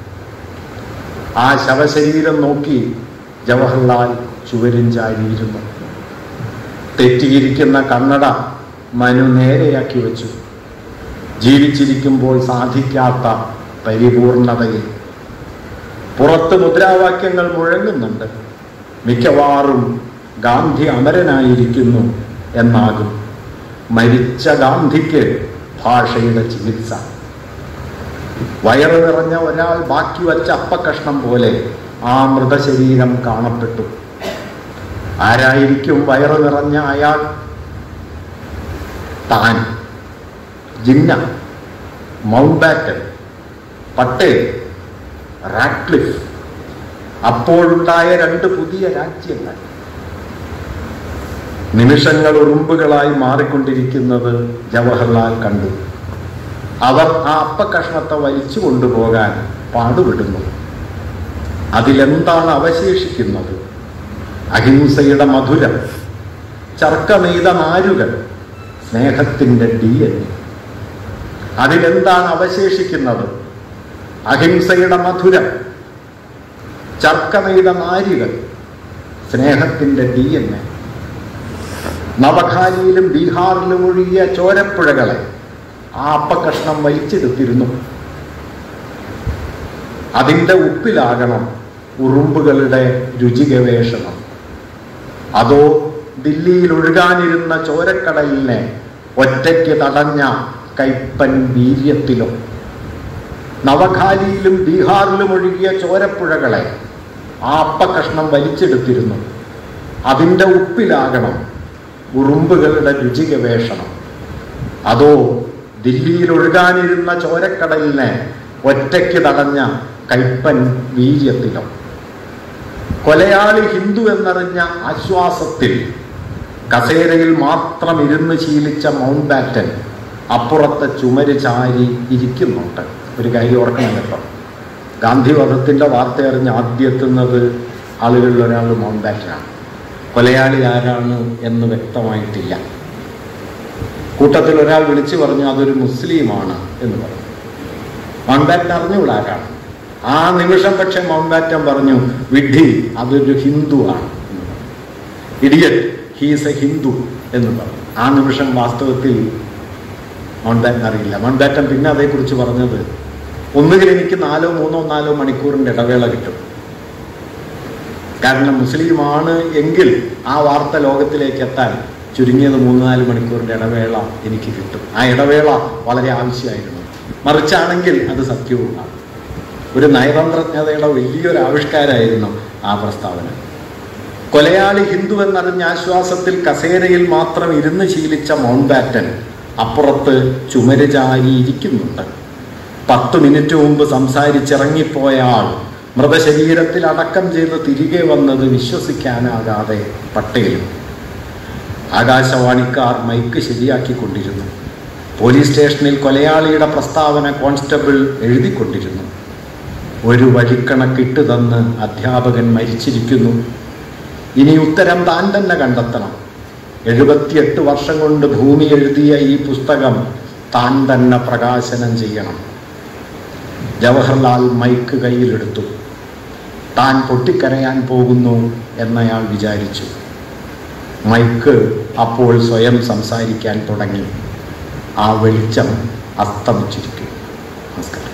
ആ ശവശരീരം നോക്കി ജവഹർലാൽ ചുവരും ചാരിയിരുന്നു തെറ്റിയിരിക്കുന്ന കണ്ണട മനു നേരെയാക്കി വെച്ചു ജീവിച്ചിരിക്കുമ്പോൾ സാധിക്കാത്ത പരിപൂർണതയിൽ പുറത്ത് മുദ്രാവാക്യങ്ങൾ മുഴങ്ങുന്നുണ്ട് മിക്കവാറും ഗാന്ധി അമരനായിരിക്കുന്നു എന്നാകും മരിച്ച ഗാന്ധിക്ക് ഭാഷയുടെ ചികിത്സ വയറ് നിറഞ്ഞ ഒരാൾ ബാക്കി വച്ച അപ്പക്കഷ്ണം പോലെ ആ മൃതശരീരം കാണപ്പെട്ടു ആരായിരിക്കും വയറ് നിറഞ്ഞ അയാൾ താൻ Jinnah Mountbatten Patel Radcliffe അപ്പോഴുണ്ടായ രണ്ട് പുതിയ രാജ്യങ്ങൾ നിമിഷങ്ങൾ ഉറുമ്പുകളായി മാറിക്കൊണ്ടിരിക്കുന്നത് ജവഹർലാൽ കണ്ടു അവർ ആ അപ്പക്കഷ്ണത്തെ വലിച്ചു കൊണ്ടുപോകാൻ പാടുപെടുന്നു അതിലെന്താണ് അവശേഷിക്കുന്നത് അഹിംസയുടെ മധുരം ചർക്ക നെയ്ത നാരുകൾ സ്നേഹത്തിൻ്റെ ഡി എൻ അതിലെന്താണ് അവശേഷിക്കുന്നത് അഹിംസയുടെ മധുരം ചർക്ക നെയ്ത നാരുകൾ സ്നേഹത്തിൻ്റെ ഡി എൻ എ നവഖാലിയിലും ബീഹാറിലും ഒഴുകിയ ചോരപ്പുഴകളെ ആ അപ്പക്കഷ്ണം വലിച്ചെടുത്തിരുന്നു അതിൻ്റെ ഉപ്പിലാകണം ഉറുമ്പുകളുടെ രുചി ഗവേഷണം അതോ ദില്ലിയിൽ ഒഴുകാനിരുന്ന ചോരക്കടലിനെ ഒറ്റയ്ക്ക് തടഞ്ഞ കൈപ്പൻ വീര്യത്തിലോ നവഖാലിയിലും ബീഹാറിലും ഒഴുകിയ ചോരപ്പുഴകളെ ആ അപ്പക്കഷ്ണം വലിച്ചെടുത്തിരുന്നു അതിൻ്റെ ഉപ്പിലാകണം ഉറുമ്പുകളുടെ രുചി ഗവേഷണം അതോ ദില്ലിയിൽ ഒഴുകാനിരുന്ന ചോരക്കടലിനെ ഒറ്റയ്ക്ക് തടഞ്ഞ കൈപ്പൻ വീര്യത്തിലോ കൊലയാളി ഹിന്ദു എന്നറിഞ്ഞ ആശ്വാസത്തിൽ കസേരയിൽ മാത്രം ഇരുന്ന് ശീലിച്ച മൗണ്ട് ബാറ്റൻ അപ്പുറത്തെ ചുമര് ചാരി ഇരിക്കുന്നുണ്ട് ഒരു കാര്യം ഓർക്കണം കേട്ടോ ഗാന്ധിവധത്തിൻ്റെ വാർത്ത അറിഞ്ഞ് ആദ്യത്തുന്നത് ആളുകളിൽ ഒരാൾ മൗണ്ട് ബാറ്റനാണ് കൊലയാളി ആരാണ് എന്ന് വ്യക്തമായിട്ടില്ല കൂട്ടത്തിൽ ഒരാൾ വിളിച്ചു പറഞ്ഞു അതൊരു മുസ്ലിമാണ് എന്ന് പറഞ്ഞു മൗണ്ട് ബാറ്റൻ അറിഞ്ഞുകൂടാ ആരാണ് ആ നിമിഷം പക്ഷെ മൗണ്ട് ബാറ്റൻ പറഞ്ഞു വിഡ്ഢി അതൊരു ഹിന്ദു ആണ് ഇഡിയറ്റ് ഹീസ് എ ഹിന്ദു എന്ന് പറഞ്ഞു ആ നിമിഷം വാസ്തവത്തിൽ മൗണ്ട് ബാറ്റൻ അറിയില്ല മൗണ്ട് ബാറ്റൻ പിന്നെ അതേക്കുറിച്ച് പറഞ്ഞത് ഒന്നുകിൽ എനിക്ക് നാലോ മൂന്നോ നാലോ മണിക്കൂറിൻ്റെ ഇടവേള കിട്ടും കാരണം മുസ്ലിമാണ് എങ്കിൽ ആ വാർത്ത ലോകത്തിലേക്ക് എത്താൻ ചുരുങ്ങിയത് മൂന്ന് നാല് മണിക്കൂറിൻ്റെ ഇടവേള എനിക്ക് കിട്ടും ആ ഇടവേള വളരെ ആവശ്യമായിരുന്നു മറിച്ചാണെങ്കിൽ അത് സത്യവുമാണ് ഒരു നയതന്ത്രജ്ഞതയുടെ വലിയൊരു ആവിഷ്കാരമായിരുന്നു ആ പ്രസ്താവന കൊലയാളി ഹിന്ദു എന്നറിഞ്ഞ ആശ്വാസത്തിൽ കസേരയിൽ മാത്രം ഇരുന്ന് ശീലിച്ച മൗണ്ട് ബാറ്റൻ അപ്പുറത്ത് ചുമര് ചാരിയിരിക്കുന്നുണ്ട് പത്ത് മിനിറ്റ് മുമ്പ് സംസാരിച്ചിറങ്ങിപ്പോയ ആൾ മൃതശരീരത്തിൽ അടക്കം ചെയ്ത് തിരികെ വന്നത് വിശ്വസിക്കാനാകാതെ പട്ടേലും ആകാശവാണിക്കാർ മൈക്ക് ശരിയാക്കിക്കൊണ്ടിരുന്നു പോലീസ് സ്റ്റേഷനിൽ കൊലയാളിയുടെ പ്രസ്താവന കോൺസ്റ്റബിൾ എഴുതിക്കൊണ്ടിരുന്നു ഒരു വഴിക്കണക്കിട്ട് തന്ന് അധ്യാപകൻ മരിച്ചിരിക്കുന്നു ഇനി ഉത്തരം താൻ തന്നെ കണ്ടെത്തണം എഴുപത്തിയെട്ട് വർഷം കൊണ്ട് ഭൂമി എഴുതിയ ഈ പുസ്തകം താൻ തന്നെ പ്രകാശനം ചെയ്യണം ജവഹർലാൽ മൈക്ക് കയ്യിലെടുത്തു താൻ പൊട്ടിക്കരയാൻ പോകുന്നു എന്നയാൾ വിചാരിച്ചു മൈക്ക് അപ്പോൾ സ്വയം സംസാരിക്കാൻ തുടങ്ങി ആ വെളിച്ചം അസ്തമിച്ചിരിക്കും നമസ്കാരം